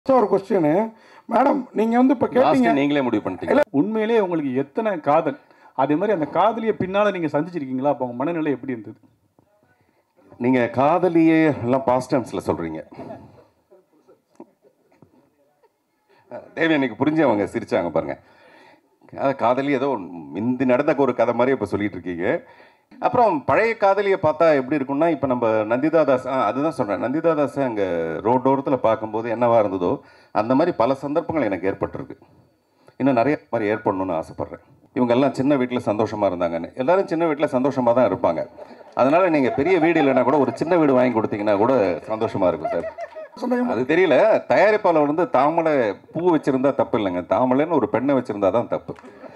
So, ஒரு question madam நீங்க வந்து இப்ப கேட்டீங்க லாஸ்ட் நீங்களே முடிவு பண்ணிட்டீங்க உண்மையிலேயே உங்களுக்கு எத்தனை காதல் அதே மாதிரி அந்த காதலியை பின்னால நீங்க சந்திச்சிருக்கீங்களா அப்போ உங்க மனநிலை எப்படி இருந்தது நீங்க காதலியே எல்லாம் பாஸ்ட் டென்ஸ்ல சொல்றீங்க தேவி எனக்கு புரிஞ்சு அவங்க சிரிச்சாங்க பாருங்க அதாவது காதலி ஏதோ மிந்தி நடந்த ஒரு கதை மாதிரி இப்போ சொல்லிட்டு இருக்கீங்க அப்புறம் பழைய காதலியை பார்த்தா எப்படி இருக்கும்னா இப்போ நம்ம நந்திதா தாஸ் ஆ, அதுதான் சொல்கிறேன் நந்திதா தாஸை அங்கே ரோட்டோரத்தில் பார்க்கும்போது என்னவா இருந்ததோ அந்த மாதிரி பல சந்தர்ப்பங்கள் எனக்கு ஏற்பட்டிருக்கு இன்னும் நிறைய மாதிரி ஏற்படணும்னு ஆசைப்பட்றேன் இவங்க எல்லாம் சின்ன வீட்டில் சந்தோஷமாக இருந்தாங்கன்னு எல்லாரும் சின்ன வீட்டில் சந்தோஷமாக தான் இருப்பாங்க அதனால நீங்கள் பெரிய வீடு இல்லைன்னா கூட ஒரு சின்ன வீடு வாங்கி கொடுத்தீங்கன்னா கூட சந்தோஷமாக இருக்கும் சார் சந்தேகம் அது தெரியல தயாரிப்பாளர் வந்து தாமரை பூ வச்சிருந்தா தப்பு இல்லைங்க தாமரைன்னு ஒரு பெண்ணை வச்சிருந்தா தான் தப்பு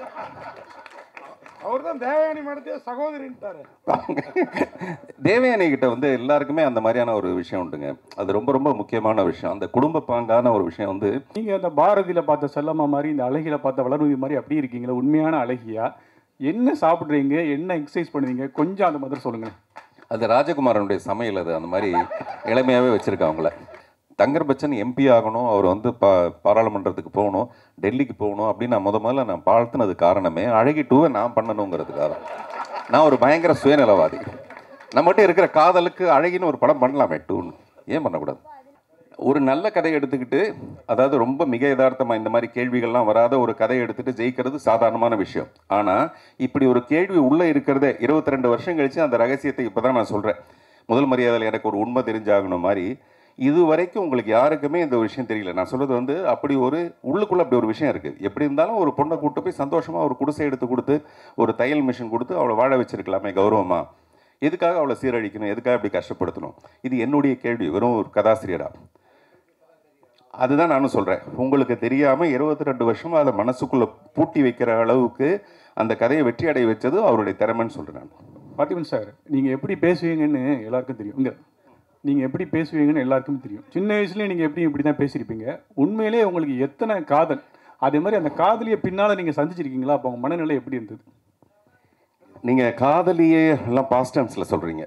அவர் தான் தேவயானி மேடத்தையே சகோதரின்ட்டாரு தேவயானி கிட்ட வந்து எல்லாருக்குமே அந்த மாதிரியான ஒரு விஷயம் உண்டுங்க அது ரொம்ப ரொம்ப முக்கியமான விஷயம் அந்த குடும்ப பாங்கான ஒரு விஷயம் வந்து நீங்க அந்த பாரதியில பார்த்த செல்லம்மா மாதிரி இந்த அழகில பார்த்த வளர்மதி மாதிரி அப்படி இருக்கீங்களா உண்மையான அழகியா என்ன சாப்பிடுறீங்க என்ன எக்ஸசைஸ் பண்ணுவீங்க கொஞ்சம் அந்த மாதிரி சொல்லுங்களேன் அது ராஜகுமாரனுடைய சமையல் அது அந்த மாதிரி இளமையாகவே வச்சுருக்கேன் அவங்கள தங்கர் பச்சன் எம்பி ஆகணும் அவர் வந்து பா பாராளுமன்றத்துக்கு போகணும் டெல்லிக்கு போகணும் அப்படின்னு நான் முத முதல்ல நான் வாழ்த்துனது காரணமே அழகி டூவை நான் பண்ணணுங்கிறதுக்காக நான் ஒரு பயங்கர சுயநலவாதி நம்மகிட்ட இருக்கிற காதலுக்கு அழகின்னு ஒரு படம் பண்ணலாமே டூன்னு ஏன் பண்ணக்கூடாது ஒரு நல்ல கதையை எடுத்துக்கிட்டு அதாவது ரொம்ப மிக யதார்த்தமாக இந்த மாதிரி கேள்விகள்லாம் வராத ஒரு கதையை எடுத்துட்டு ஜெயிக்கிறது சாதாரணமான விஷயம் ஆனால் இப்படி ஒரு கேள்வி உள்ளே இருக்கிறதே 22 வருஷம் கழிச்சு அந்த ரகசியத்தை இப்போ தான் நான் சொல்கிறேன் முதல் மரியாதையில் எனக்கு ஒரு உண்மை தெரிஞ்சாகணும் மாதிரி இது வரைக்கும் உங்களுக்கு யாருக்குமே இந்த விஷயம் தெரியல நான் சொல்றது வந்து அப்படி ஒரு உள்ளுக்குள்ள அப்படி ஒரு விஷயம் இருக்குது எப்படி இருந்தாலும் ஒரு பொண்ணை கூட்டு போய் சந்தோஷமாக ஒரு குடிசை எடுத்து கொடுத்து ஒரு தையல் மிஷின் கொடுத்து அவளை வாழ வச்சிருக்கலாமே கௌரவமா எதுக்காக அவளை சீரழிக்கணும் எதுக்காக இப்படி கஷ்டப்படுத்தணும் இது என்னுடைய கேள்வி வெறும் ஒரு கதாசிரியரா அதுதான் நானும் சொல்கிறேன் உங்களுக்கு தெரியாமல் இருபத்தி ரெண்டு வருஷமாக அதை மனசுக்குள்ளே பூட்டி வைக்கிற அளவுக்கு அந்த கதையை வெற்றி அடைய வச்சது அவருடைய திறமைன்னு சொல்கிறேன் நான் பார்த்திபன் சார் நீங்க எப்படி பேசுவீங்கன்னு எல்லாருக்கும் தெரியும் இங்க நீங்க எப்படி பேசுவீங்கன்னு எல்லாருக்கும் தெரியும் சின்ன வயசுலயே நீங்க எப்படி இப்படி தான் பேசியிருப்பீங்க உண்மையிலேயே உங்களுக்கு எத்தனை காதல் அதே மாதிரி அந்த காதலியை பின்னால நீங்க சந்திச்சிருக்கீங்களா அப்போ உங்க மனநிலை எப்படி இருந்தது நீங்கள் காதலியே எல்லாம் பாஸ்ட் டென்ஸில் சொல்கிறீங்க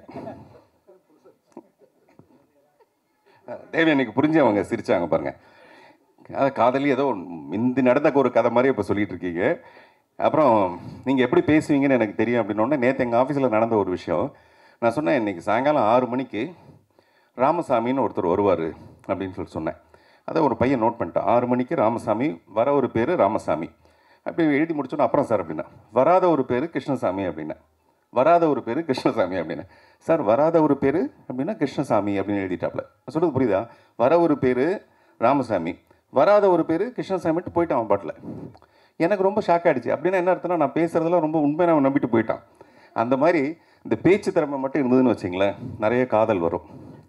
தேவி எனக்கு புரிஞ்சு அவங்க சிரிச்சாங்க பாருங்க அதாவது காதலி ஏதோ மிந்தி நடந்த ஒரு கதை மாதிரி இப்போ சொல்லிட்டு இருக்கீங்க அப்புறம் நீங்கள் எப்படி பேசுவீங்கன்னு எனக்கு தெரியும் அப்படின்னோடனே நேற்று எங்கள் ஆஃபீஸில் நடந்த ஒரு விஷயம் நான் சொன்னேன் இன்னைக்கு சாயங்காலம் ஆறு மணிக்கு ராமசாமின்னு ஒருத்தர் வருவார் அப்படின்னு சொல்லி சொன்னேன் அதை ஒரு பையன் நோட் பண்ணிட்டான் ஆறு மணிக்கு ராமசாமி வர ஒரு பேர் ராமசாமி அப்படி எழுதி முடிச்சோன்னே அப்புறம் சார் அப்படின்னா வராத ஒரு பேர் கிருஷ்ணசாமி அப்படின்னா வராத ஒரு பேர் கிருஷ்ணசாமி அப்படின்னா சார் வராத ஒரு பேர் அப்படின்னா கிருஷ்ணசாமி அப்படின்னு எழுதிட்டாப்ல சொல்றது புரியுதா வர ஒரு பேர் ராமசாமி வராத ஒரு பேர் கிருஷ்ணசாமிட்டு போயிட்டான் அவன் பாட்டில் எனக்கு ரொம்ப ஷாக் ஆயிடுச்சு அப்படின்னா என்ன அர்த்தம்னா நான் பேசுறதெல்லாம் ரொம்ப உண்மையை அவன் நம்பிட்டு போயிட்டான் அந்த மாதிரி இந்த பேச்சு திறமை மட்டும் இருந்ததுன்னு வச்சிங்களேன் நிறைய காதல் வரும்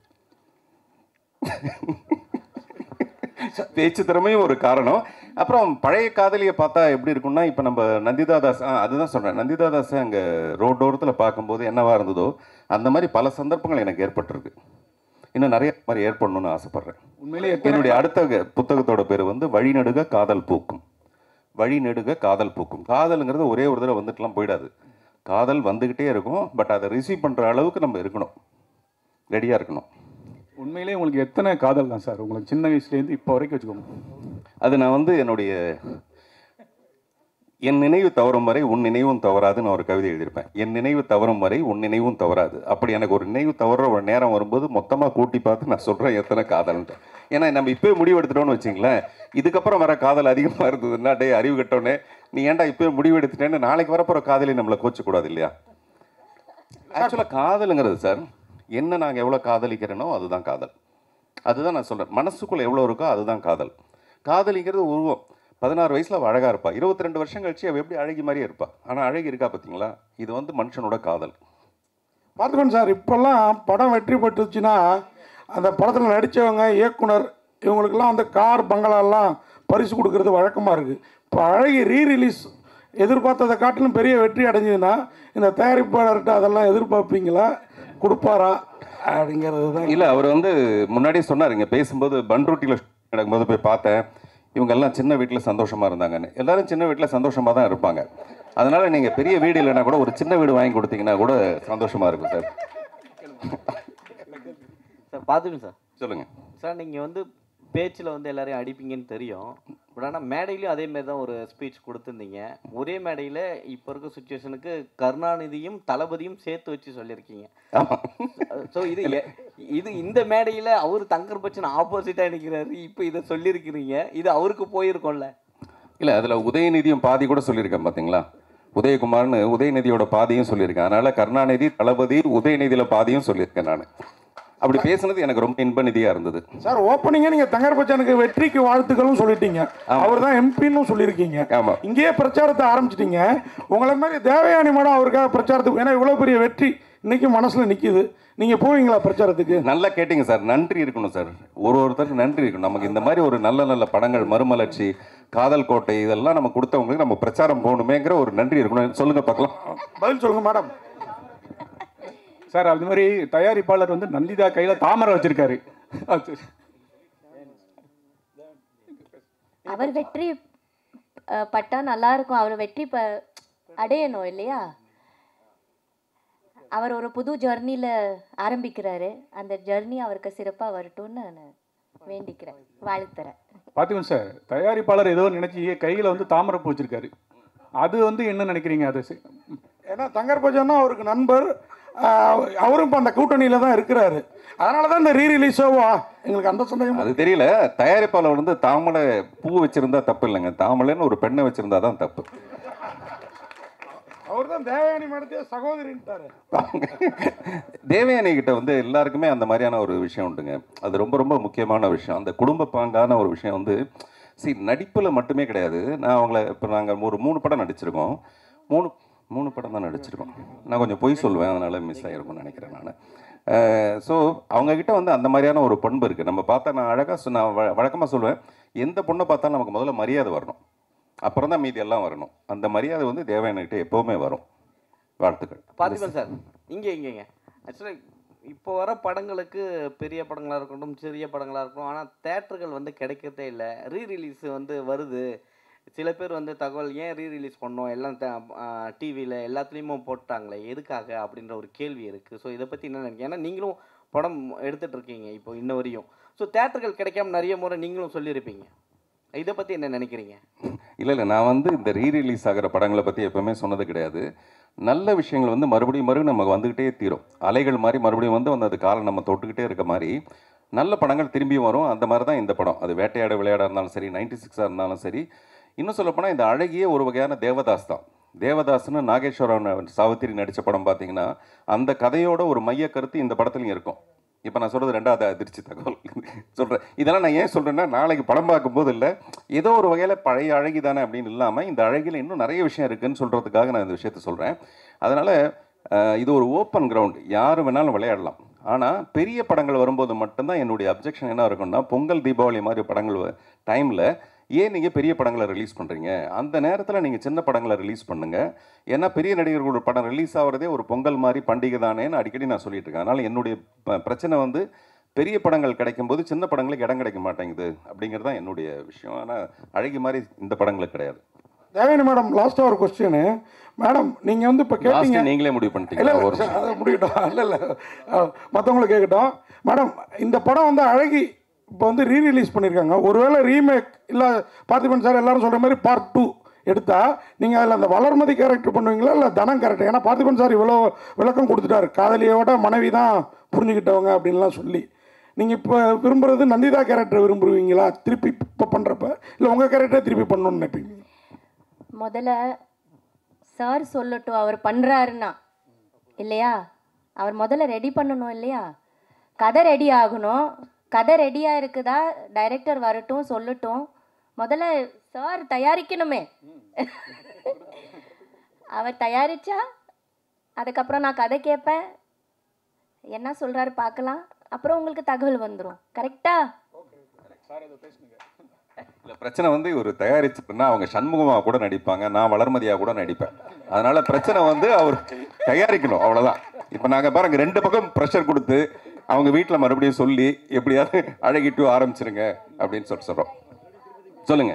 பேச்சு திறமையும் ஒரு காரணம் அப்புறம் பழைய காதலியை பார்த்தா எப்படி இருக்கும்னா இப்போ நம்ம நந்திதா தாஸ் ஆ, அதுதான் சொல்கிறேன் நந்திதா தாஸை அங்கே ரோட்டோரத்தில் பார்க்கும்போது என்னவா இருந்ததோ அந்த மாதிரி பல சந்தர்ப்பங்கள் எனக்கு ஏற்பட்டிருக்கு இன்னும் நிறைய மாதிரி ஏற்படணும்னு ஆசைப்பட்றேன் உண்மையிலேயே எத்தனை என்னுடைய அடுத்த க- புத்தகத்தோட பேர் வந்து வழிநடுக காதல் பூக்கும் வழிநடுக காதல் பூக்கும் காதலுங்கிறது ஒரே ஒரு தடவை வந்துட்டுலாம் போயிடாது காதல் வந்துக்கிட்டே இருக்கும் பட் அதை ரிசீவ் பண்ணுற அளவுக்கு நம்ம இருக்கணும் ரெடியாக இருக்கணும் உண்மையிலேயே உங்களுக்கு எத்தனை காதல் தான் சார் உங்களுக்கு சின்ன வயசுலேருந்து இப்போ வரைக்கும் வச்சுக்கோங்க அது நான் வந்து என்னுடைய என் நினைவு தவறும் வரை உன் நினைவும் தவறாதுன்னு ஒரு கவிதை எழுதியிருப்பேன் என் நினைவு தவறும் வரை உன் நினைவும் தவறாது அப்படி எனக்கு ஒரு நினைவு தவற ஒரு நேரம் வரும்போது மொத்தமாக கூட்டி பார்த்து நான் சொல்கிறேன் எத்தனை காதல்ன்ட்டு ஏன்னா நம்ம இப்போயே முடிவு எடுத்துட்டோம்னு வச்சிங்களேன் இதுக்கப்புறம் வர காதல் அதிகமாக இருந்ததுன்னா டே அறிவு கட்டோன்னே நீ ஏன்டா இப்போயே முடிவு எடுத்துட்டேன்னு நாளைக்கு வரப்போகிற காதலி நம்மளை கோச்சக்கூடாது இல்லையா ஆக்சுவலாக காதலுங்கிறது சார் என்ன நாங்கள் எவ்வளோ காதலிக்கிறேனோ அதுதான் காதல் அதுதான் நான் சொல்கிறேன் மனசுக்குள்ளே எவ்வளோ இருக்கோ அதுதான் காதல் காதலிங்கிறது உருவம் பதினாறு வயசில் அவள் அழகாக இருப்பா இருபத்தி ரெண்டு வருஷம் கழிச்சு அவள் எப்படி அழகி மாதிரியே இருப்பா ஆனால் அழகி இருக்கா பார்த்தீங்களா இது வந்து மனுஷனோட காதல் பார்த்துக்கோங்க சார் இப்போல்லாம் படம் வெற்றி பெற்றுச்சுன்னா அந்த படத்தில் நடித்தவங்க இயக்குனர் இவங்களுக்கெல்லாம் அந்த கார் பங்களாலாம் பரிசு கொடுக்கறது வழக்கமாக இருக்குது இப்போ அழகி ரீ ரிலீஸ் எதிர்பார்த்ததை காட்டிலும் பெரிய வெற்றி அடைஞ்சதுன்னா இந்த தயாரிப்பாளர்கிட்ட அதெல்லாம் எதிர்பார்ப்பீங்களா கொடுப்பாரா அப்படிங்கிறது தான் இல்லை அவர் வந்து முன்னாடியே சொன்னார் இங்கே பேசும்போது பன்ருட்டியில் நடக்கும்போது போய் பார்த்தேன் இவங்க எல்லாம் சின்ன வீட்டில் சந்தோஷமாக இருந்தாங்கன்னு எல்லாரும் சின்ன வீட்டில் சந்தோஷமாக தான் இருப்பாங்க அதனால நீங்கள் பெரிய வீடு இல்லைன்னா கூட ஒரு சின்ன வீடு வாங்கி கொடுத்தீங்கன்னா கூட சந்தோஷமாக இருக்கும் சார் சார் பார்த்துக்கணும் சார் சொல்லுங்கள் சார் நீங்கள் வந்து பேச்சில் வந்து எல்லாரையும் அடிப்பீங்கன்னு தெரியும் பட் ஆனால் மேடையிலையும் அதே மாதிரி தான் ஒரு ஸ்பீச் கொடுத்துருந்தீங்க ஒரே மேடையில் இப்போ இருக்க சுச்சுவேஷனுக்கு கருணாநிதியும் தளபதியும் சேர்த்து வச்சு சொல்லியிருக்கீங்க ஆமா ஸோ இது எ- இது இந்த மேடையில் அவர் தங்கர் பச்சன் ஆப்போசிட்டாக நிற்கிறாரு இப்போ இதை சொல்லியிருக்கிறீங்க இது அவருக்கு போயிருக்கோம்ல இல்லை அதில் உதயநிதியும் பாதி கூட சொல்லியிருக்கேன் பார்த்தீங்களா உதயகுமார்னு உதயநிதியோட பாதியும் சொல்லியிருக்கேன் அதனால கருணாநிதி தளபதி உதயநிதியில பாதியும் சொல்லியிருக்கேன் நான் அப்படி பேசுனது எனக்கு ரொம்ப இன்ப நிதியா இருந்தது சார் ஓப்பனிங்கே நீங்கள் தங்கர் பச்சானுக்கு வெற்றிக்கு வாழ்த்துக்களும் சொல்லிட்டீங்க அவர் தான் எம்பின்னு சொல்லியிருக்கீங்க ஆமா. இங்கேயே பிரச்சாரத்தை ஆரம்பிச்சிட்டீங்க உங்களை மாதிரி தேவயானி மேடம் அவருக்காக பிரச்சாரத்துக்கு ஏன்னா இவ்வளோ பெரிய வெற்றி இன்னைக்கு மனசில் நிற்கிது நீங்கள் போவீங்களா பிரச்சாரத்துக்கு நல்லா கேட்டிங்க சார் நன்றி இருக்கணும் சார் ஒரு ஒருத்தருக்கு நன்றி இருக்கணும் நமக்கு இந்த மாதிரி ஒரு நல்ல நல்ல படங்கள் மறுமலர்ச்சி காதல் கோட்டை இதெல்லாம் நம்ம கொடுத்தவங்களுக்கு நம்ம பிரச்சாரம் போகணுமேங்கிற ஒரு நன்றி இருக்கணும் சொல்லுங்க பார்க்கலாம் பதில் சொல்லுங்க மேடம் சார் அது மாதிரி தயாரிப்பாளர் வந்து நந்திதா கையில தாமரை வச்சிருக்காரு அது சரி. அவர் வெற்றி அஹ், பட்டா நல்லா இருக்கும் அவர் வெற்றி ப அடையணும் இல்லையா அவர் ஒரு புது ஜர்னியில் ஆரம்பிக்கிறாரு அந்த ஜர்னி அவருக்கு சிறப்பாக வரட்டும்னு நான் வேண்டிக்கிறேன் வாழ்த்துறேன் பாத்துக்கோங்க சார் தயாரிப்பாளர் ஏதோ நினைச்சு கையில வந்து தாமரை பூ வச்சிருக்காரு அது வந்து என்ன நினைக்கிறீங்க அது சி- ஏன்னா தங்கர் பச்சான்னா அவருக்கு நண்பர் ஆஹ், அவரும் இப்போ அந்த கூட்டணியில் தான் இருக்கிறாரு அதனால தான் இந்த ரீ ரிலீஸோவா எங்களுக்கு அந்த சந்தேகம் அது தெரியல தயாரிப்பாளர் வந்து தாமரை பூ வச்சிருந்தா தப்பு இல்லைங்க தாமரைன்னு ஒரு பெண்ணை வச்சிருந்தா தான் தப்பு அவர் தான் தேவயானி மேடத்தையே சகோதரின்ட்டாரு தேவயானி கிட்ட வந்து எல்லாருக்குமே அந்த மாதிரியான ஒரு விஷயம் உண்டுங்க அது ரொம்ப ரொம்ப முக்கியமான விஷயம் அந்த குடும்ப பாங்கான ஒரு விஷயம் வந்து சரி நடிப்பில் மட்டுமே கிடையாது நான் அவங்கள இப்போ நாங்கள் ஒரு மூணு படம் நடிச்சிருக்கோம் மூணு மூணு படம் தான் நடிச்சிருக்கோம் நான் கொஞ்சம் பொய் சொல்லுவேன் அதனால் மிஸ் ஆகிருக்கும்னு நினைக்கிறேன் நான் ஸோ அவங்கக்கிட்ட வந்து அந்த மாதிரியான ஒரு பண்பு இருக்குது நம்ம பார்த்தா நான் அழகாக நான் வ வழக்கமாக சொல்லுவேன் எந்த பொண்ணை பார்த்தாலும் நமக்கு முதல்ல மரியாதை வரணும் அப்புறம் தான் மீதி எல்லாம் வரணும் அந்த மரியாதை வந்து தேவயானிகிட்ட எப்போவுமே வரும் வாழ்த்துக்கள் பார்த்திபன் சார் இங்கே இங்கேங்க ஆக்சுவலாக இப்போ வர படங்களுக்கு பெரிய படங்களாக இருக்கட்டும் சிறிய படங்களாக இருக்கட்டும் ஆனால் தேட்டர்கள் வந்து கிடைக்கிறதே இல்லை ரீ ரிலீஸ் வந்து வருது சில பேர் வந்து தகவல் ஏன் ரீ ரிலீஸ் பண்ணோம் எல்லாம் டிவியில் எல்லாத்துலேயுமே போட்டாங்களே எதுக்காக அப்படின்ற ஒரு கேள்வி இருக்குது ஸோ இதை பற்றி என்ன நினைக்கிறீங்க ஏன்னா நீங்களும் படம் எடுத்துட்டு இருக்கீங்க இப்போ இன்ன வரையும் ஸோ தேட்டர்கள் கிடைக்காம நிறைய முறை நீங்களும் சொல்லியிருப்பீங்க இதை பற்றி என்ன நினைக்கிறீங்க இல்லை இல்லை நான் வந்து இந்த ரீ ரிலீஸ் ஆகிற படங்களை பற்றி எப்பவுமே சொன்னது கிடையாது நல்ல விஷயங்கள் வந்து மறுபடியும் மறுபடியும் நமக்கு வந்துக்கிட்டே தீரும் அலைகள் மாதிரி மறுபடியும் வந்து வந்து அது காலம் நம்ம தொட்டுக்கிட்டே இருக்க மாதிரி நல்ல படங்கள் திரும்பியும் வரும் அந்த மாதிரி தான் இந்த படம் அது வேட்டையாட விளையாட இருந்தாலும் சரி நைன்டி சிக்ஸாக இருந்தாலும் சரி இன்னும் சொல்லப்போனால் இந்த அழகிய ஒரு வகையான தேவதாஸ் தான் தேவதாஸ்னு நாகேஸ்வரன் சாவித்திரி நடித்த படம் பார்த்தீங்கன்னா அந்த கதையோட ஒரு மைய கருத்து இந்த படத்துலையும் இருக்கும் இப்போ நான் சொல்கிறது ரெண்டாவது அதிர்ச்சி தகவல் சொல்கிறேன் இதெல்லாம் நான் ஏன் சொல்கிறேன்னா நாளைக்கு படம் பார்க்கும்போது இல்லை ஏதோ ஒரு வகையில் பழைய அழகி தானே அப்படின்னு இல்லாமல் இந்த அழகில் இன்னும் நிறைய விஷயம் இருக்குன்னு சொல்கிறதுக்காக நான் இந்த விஷயத்த சொல்கிறேன் அதனால் இது ஒரு ஓப்பன் கிரவுண்ட் யார் வேணாலும் விளையாடலாம் ஆனால் பெரிய படங்கள் வரும்போது மட்டும்தான் என்னுடைய அப்ஜெக்ஷன் என்ன இருக்கும்னா பொங்கல் தீபாவளி மாதிரி படங்கள் டைமில் ஏன் நீங்கள் பெரிய படங்களை ரிலீஸ் பண்ணுறீங்க அந்த நேரத்தில் நீங்கள் சின்ன படங்களை ரிலீஸ் பண்ணுங்கள் ஏன்னா பெரிய நடிகர்களோட படம் ரிலீஸ் ஆகிறதே ஒரு பொங்கல் மாதிரி பண்டிகை தானேன்னு அடிக்கடி நான் சொல்லிட்டு இருக்கேன் அதனால் என்னுடைய ப- பிரச்சனை வந்து பெரிய படங்கள் கிடைக்கும்போது சின்ன படங்களுக்கு இடம் கிடைக்க மாட்டேங்குது அப்படிங்கிறது தான் என்னுடைய விஷயம் ஆனால் அழகி மாதிரி இந்த படங்களுக்கு கிடையாது தேவயானி மேடம் லாஸ்ட்டாக ஒரு கொஸ்டின் மேடம் நீங்கள் வந்து இப்போ கேட்டீங்க லாஸ்ட் நீங்களே முடிவு இல்லை பண்ணிட்டீங்களா ஒரு இல்லை அதை முடிக்கட்டும் இல்லை இல்லை மற்றவங்களுக்கு கேட்கட்டும் மேடம் இந்த படம் வந்து அழகி இப்போ வந்து ரீ ரிலீஸ் பண்ணியிருக்காங்க ஒருவேளை ரீமேக் இல்லை பார்த்திபன் சார் எல்லாரும் சொல்கிற மாதிரி பார்ட் டூ எடுத்தா நீங்கள் அதில் அந்த வளர்மதி கேரக்டர் பண்ணுவீங்களா இல்லை தனம் கேரக்டர் ஏன்னா பார்த்திபன் சார் இவ்வளோ விளக்கம் கொடுத்துட்டாரு காதலியோட மனைவி தான் புரிஞ்சுக்கிட்டவங்க அப்படின்லாம் சொல்லி நீங்கள் இப்போ விரும்புறது நந்திதா கேரக்டர் விரும்புவீங்களா திருப்பி இப்போ பண்ணுறப்ப இல்லை உங்கள் கேரக்டரை திருப்பி பண்ணணும்னு நினைப்பீங்க முதல்ல சார் சொல்லட்டும் அவர் பண்ணுறாருன்னா இல்லையா அவர் முதல்ல ரெடி பண்ணணும் இல்லையா கதை ரெடி ஆகணும் கதை ரெடியாக இருக்குதா டைரக்டர் வரட்டும் சொல்லட்டும் முதல்ல சார் தயாரிக்கணுமே அவர் தயாரிச்சா அதுக்கப்புறம் நான் கதை கேட்பேன் என்ன சொல்கிறாரு பார்க்கலாம் அப்புறம் உங்களுக்கு தகவல் வந்துடும் கரெக்டா இல்ல பிரச்சனை வந்து ஒரு தயாரிச்சுன்னா அவங்க சண்முகமா கூட நடிப்பாங்க நான் வளர்மதியா கூட நடிப்பேன் அதனால பிரச்சனை வந்து அவர் தயாரிக்கணும் அவ்வளவுதான் இப்ப நாங்க பாருங்க ரெண்டு பக்கம் ப்ரெஷர் கொடுத்து அவங்க வீட்டுல மறுபடியும் சொல்லி எப்படியாவது அழகிட்டு ஆரம்பிச்சிருங்க அப்படின்னு சொல்லிட்டு சொல்றோம் சொல்லுங்க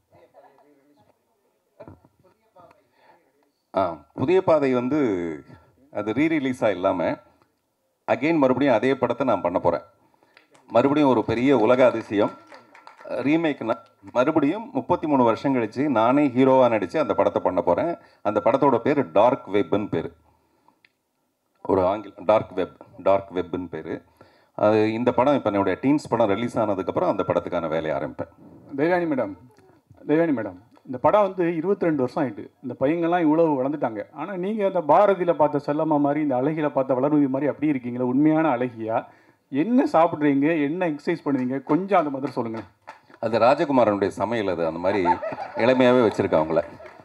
ஆ புதிய பாதை வந்து அது ரீ ரிலீஸாக இல்லாமல் அகைன் மறுபடியும் அதே படத்தை நான் பண்ண போகிறேன் மறுபடியும் ஒரு பெரிய உலக அதிசயம் ரீமேக்னா மறுபடியும் முப்பத்தி மூணு வருஷம் கழிச்சு நானே ஹீரோவாக நடித்து அந்த படத்தை பண்ண போகிறேன் அந்த படத்தோட பேர் டார்க் வெப்னு பேர் ஒரு ஆங்கில டார்க் வெப் டார்க் வெப்னு பேர் அது இந்த படம் இப்போ என்னுடைய டீன்ஸ் படம் ரிலீஸ் ஆனதுக்கப்புறம் அந்த படத்துக்கான வேலையை ஆரம்பிப்பேன் தேவானி மேடம் தேவானி மேடம் இந்த படம் வந்து இருபத்தி ரெண்டு வருஷம் ஆயிட்டு இந்த பையங்கள்லாம் இவ்வளவு வளர்ந்துட்டாங்க ஆனால் நீங்கள் அந்த பாரதியில் பார்த்த செல்லம்மா மாதிரி இந்த அழகில பார்த்த வளர்மதி மாதிரி அப்படி இருக்கீங்களா உண்மையான அழகியா என்ன சாப்பிட்றீங்க என்ன எக்ஸசைஸ் பண்ணுவீங்க கொஞ்சம் அந்த மாதிரி சொல்லுங்கள் அது ராஜகுமாரனுடைய சமையல் அது அந்த மாதிரி இளமையாகவே வச்சுருக்கேன் அவங்கள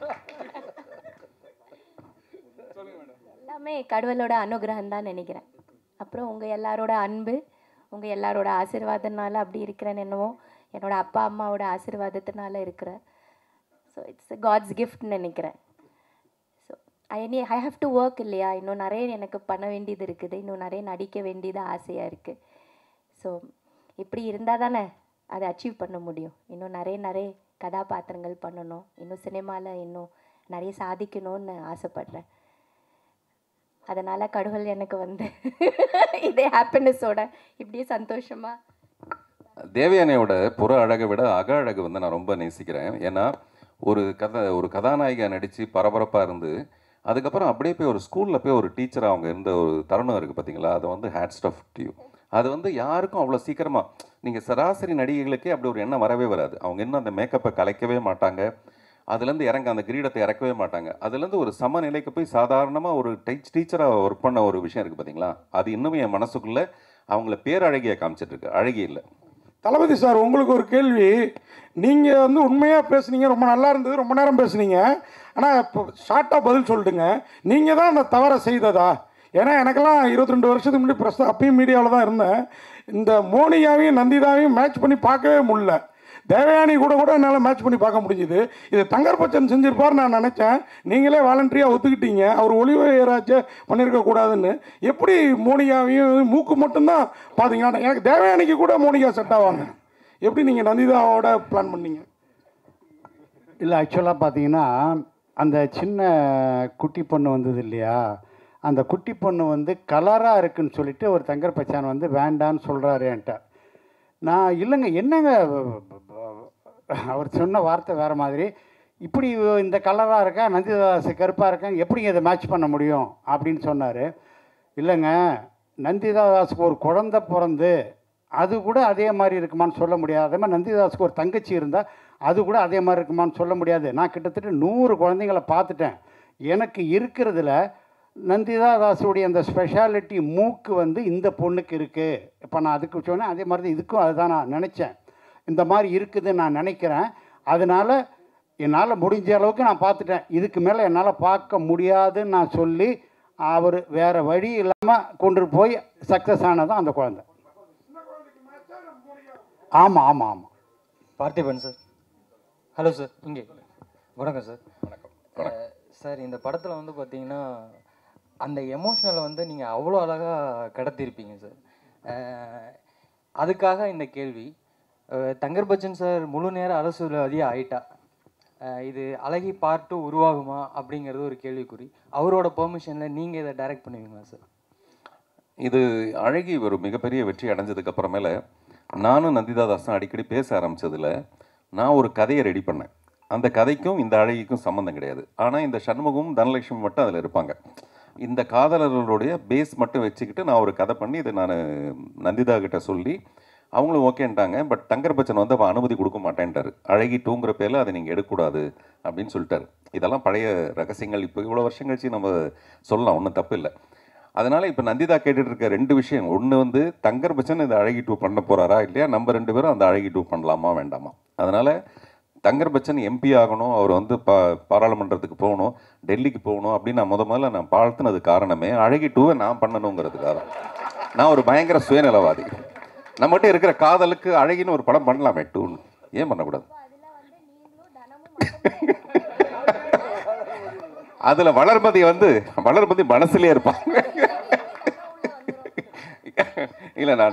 எல்லாமே கடவுளோட அனுகிரகம் தான் நினைக்கிறேன் அப்புறம் உங்கள் எல்லாரோட அன்பு உங்கள் எல்லாரோட ஆசீர்வாதத்தினால அப்படி இருக்கிறேன்னு என்னவோ என்னோட அப்பா அம்மாவோட ஆசீர்வாதத்தினால இருக்கிறேன் ஸோ இட்ஸ் காட்ஸ் கிஃப்ட்னு நினைக்கிறேன் ஸோ ஐ நீ ஐ ஹாவ் டு ஒர்க் இல்லையா இன்னும் நிறைய எனக்கு பண்ண வேண்டியது இருக்குது இன்னும் நிறைய நடிக்க வேண்டியது ஆசையாக இருக்குது ஸோ இப்படி இருந்தால் தானே அதை அச்சீவ் பண்ண முடியும் இன்னும் நிறைய நிறைய கதாபாத்திரங்கள் பண்ணணும் இன்னும் சினிமாவில் இன்னும் நிறைய சாதிக்கணும்னு ஆசைப்பட்றேன் அதனால் கடவுள் எனக்கு வந்து இதே ஹாப்பினஸோட இப்படியே சந்தோஷமாக தேவயானையோட புற அழகை விட அக அழகு வந்து நான் ரொம்ப நேசிக்கிறேன் ஏன்னா ஒரு கதை ஒரு கதாநாயகா நடித்து பரபரப்பாக இருந்து அதுக்கப்புறம் அப்படியே போய் ஒரு ஸ்கூலில் போய் ஒரு டீச்சராக அவங்க இருந்த ஒரு தருணம் இருக்குது பார்த்தீங்களா அது வந்து ஹேட் ஸ்டஃப் டியூ அது வந்து யாருக்கும் அவ்வளோ சீக்கிரமாக நீங்கள் சராசரி நடிகைகளுக்கே அப்படி ஒரு எண்ணம் வரவே வராது அவங்க இன்னும் அந்த மேக்கப்பை கலைக்கவே மாட்டாங்க அதுலேருந்து இறங்க அந்த கிரீடத்தை இறக்கவே மாட்டாங்க அதுலேருந்து ஒரு சமநிலைக்கு போய் சாதாரணமாக ஒரு டீச் டீச்சராக ஒர்க் பண்ண ஒரு விஷயம் இருக்குது பார்த்தீங்களா அது இன்னும் என் மனசுக்குள்ளே அவங்கள பேரழகியை காமிச்சிட்டு இருக்கு அழகி இல்லை தளபதி சார் உங்களுக்கு ஒரு கேள்வி நீங்கள் வந்து உண்மையாக பேசுனீங்க ரொம்ப நல்லா இருந்தது ரொம்ப நேரம் பேசுனீங்க ஆனால் இப்போ ஷார்ட்டாக பதில் சொல்லிட்டுங்க நீங்கள் தான் அந்த தவறை செய்ததா ஏன்னா எனக்கெல்லாம் இருபத்தி ரெண்டு வருஷத்துக்கு முன்னாடி பிரஸ் அப்பயும் மீடியாவில் தான் இருந்தேன் இந்த மோனியாவையும் நந்திதாவையும் மேட்ச் பண்ணி பார்க்கவே முடியல தேவயானி கூட கூட என்னால் மேட்ச் பண்ணி பார்க்க முடிஞ்சுது இது தங்கர் பச்சன் செஞ்சிருப்பார் நான் நினச்சேன் நீங்களே வாலண்டரியாக ஒத்துக்கிட்டீங்க அவர் ஒளிவையராச்சே பண்ணியிருக்க கூடாதுன்னு எப்படி மோனிகாவையும் மூக்கு மட்டும்தான் பார்த்தீங்கன்னா எனக்கு தேவயானிக்கு கூட மோனிகா செட் ஆவாங்க எப்படி நீங்கள் நந்திதாவோட பிளான் பண்ணீங்க இல்லை ஆக்சுவலாக பார்த்தீங்கன்னா அந்த சின்ன குட்டி பொண்ணு வந்தது இல்லையா அந்த குட்டி பொண்ணு வந்து கலராக இருக்குன்னு சொல்லிட்டு ஒரு தங்கர் பச்சான் வந்து வேண்டான்னு சொல்கிறாரு என்கிட்ட நான் இல்லைங்க என்னங்க அவர் சொன்ன வார்த்தை வேறு மாதிரி இப்படி இந்த கலராக இருக்கா நந்திதாஸ் கருப்பாக இருக்கா எப்படிங்க இதை மேட்ச் பண்ண முடியும் அப்படின்னு சொன்னார் இல்லைங்க நந்திதாஸுக்கு ஒரு குழந்தை பிறந்து அது கூட அதே மாதிரி இருக்குமான்னு சொல்ல முடியாது அதே மாதிரி நந்திதாஸுக்கு ஒரு தங்கச்சி இருந்தால் அது கூட அதே மாதிரி இருக்குமான்னு சொல்ல முடியாது நான் கிட்டத்தட்ட நூறு குழந்தைங்கள பார்த்துட்டேன் எனக்கு இருக்கிறதுல நந்திதா தாஸுடைய அந்த ஸ்பெஷாலிட்டி மூக்கு வந்து இந்த பொண்ணுக்கு இருக்குது இப்போ நான் அதுக்கு சொன்னேன் அதே மாதிரி தான் இதுக்கும் அதுதான் நான் நினச்சேன் இந்த மாதிரி இருக்குதுன்னு நான் நினைக்கிறேன் அதனால் என்னால் முடிஞ்ச அளவுக்கு நான் பார்த்துட்டேன் இதுக்கு மேலே என்னால் பார்க்க முடியாதுன்னு நான் சொல்லி அவர் வேறு வழி இல்லாமல் கொண்டு போய் சக்ஸஸ் ஆனதான் அந்த குழந்தை ஆமாம் ஆமாம் ஆமாம் பார்த்திபன் சார் ஹலோ சார் இங்கே வணக்கம் சார் வணக்கம் சார் இந்த படத்தில் வந்து பார்த்தீங்கன்னா அந்த எமோஷ்னலை வந்து நீங்கள் அவ்வளோ அழகாக கடத்தியிருப்பீங்க சார் அஹ், அதுக்காக இந்த கேள்வி அஹ், தங்கர் பச்சன் சார் முழு நேர அரசியல்வாதியாக ஆயிட்டா அஹ், இது அழகி பார்ட் டூ உருவாகுமா அப்படிங்கிறது ஒரு கேள்விக்குறி அவரோட பெர்மிஷனில் நீங்கள் இதை டைரக்ட் பண்ணுவீங்களா சார் இது அழகி ஒரு மிகப்பெரிய வெற்றி அடைஞ்சதுக்கு அப்புறமேல நானும் நந்திதா தாஸும் அடிக்கடி பேச ஆரம்பிச்சதுல நான் ஒரு கதையை ரெடி பண்ணேன் அந்த கதைக்கும் இந்த அழகிக்கும் சம்மந்தம் கிடையாது ஆனால் இந்த சண்முகமும் தனலட்சுமி மட்டும் அதில் இருப்பாங்க இந்த காதலர்களுடைய பேஸ் மட்டும் வச்சுக்கிட்டு நான் ஒரு கதை பண்ணி இதை நான் நந்திதா கிட்ட சொல்லி அவங்களும் ஓகேன்ட்டாங்க பட் தங்கர் பச்சன் வந்து அவன் அனுமதி கொடுக்க மாட்டேன்ட்டாரு அழகி டூங்கிற பேரில் அதை நீங்கள் எடுக்கக்கூடாது அப்படின்னு சொல்லிட்டாரு இதெல்லாம் பழைய ரகசியங்கள் இப்போ இவ்வளோ வருஷம் கழிச்சு நம்ம சொல்லலாம் ஒன்றும் தப்பு இல்லை அதனால இப்போ நந்திதா கேட்டுட்டு இருக்க ரெண்டு விஷயம் ஒன்று வந்து தங்கர் பச்சன் இந்த அழகி டூ பண்ண போறாரா இல்லையா நம்ம ரெண்டு பேரும் அந்த அழகி டூ பண்ணலாமா வேண்டாமா அதனால தங்கர் பச்சன் எம்பி ஆகணும் அவர் வந்து பா பாராளுமன்றத்துக்கு போகணும் டெல்லிக்கு போகணும் அப்படின்னு நான் முத முதல்ல நான் வாழ்த்துனது காரணமே அழகி டூவை நான் பண்ணணுங்கிறதுக்காக தான். நான் ஒரு பயங்கர சுயநலவாதி நம்மகிட்ட இருக்கிற காதலுக்கு அழகின்னு ஒரு படம் பண்ணலாமே டூன்னு ஏன் பண்ணக்கூடாது அதுல வளர்மதி வந்து வளர்மதி மனசுலயே இருப்பாங்க இல்ல நான்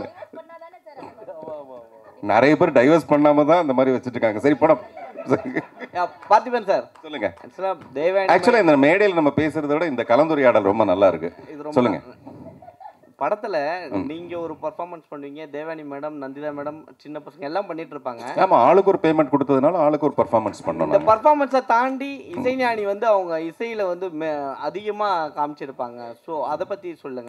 நிறைய பேர் டைவர்ஸ் பண்ணாம தான் இந்த மாதிரி வச்சுட்டு இருக்காங்க சரி படம் பார்த்திபன் சார் சொல்லுங்க ஆக்சுவலாக தேவயானி ஆக்சுவலா இந்த மேடையில் நம்ம பேசுறதை விட இந்த கலந்துரையாடல் ரொம்ப நல்லா இருக்கு இது ரொம்ப சொல்லுங்க படத்துல நீங்க ஒரு பர்ஃபார்மன்ஸ் பண்ணுவீங்க தேவானி மேடம் நந்திதா மேடம் சின்ன பசங்க எல்லாம் பண்ணிட்டு இருப்பாங்க ஆமா ஆளுக்கு ஒரு பேமெண்ட் கொடுத்ததுனால ஆளுக்கு ஒரு பர்ஃபார்மன்ஸ் இந்த பண்ணணும் பர்ஃபார்மன்ஸை தாண்டி இசைஞானி வந்து அவங்க இசையில வந்து மே- அதிகமா காமிச்சிருப்பாங்க ஸோ அதை பத்தி சொல்லுங்க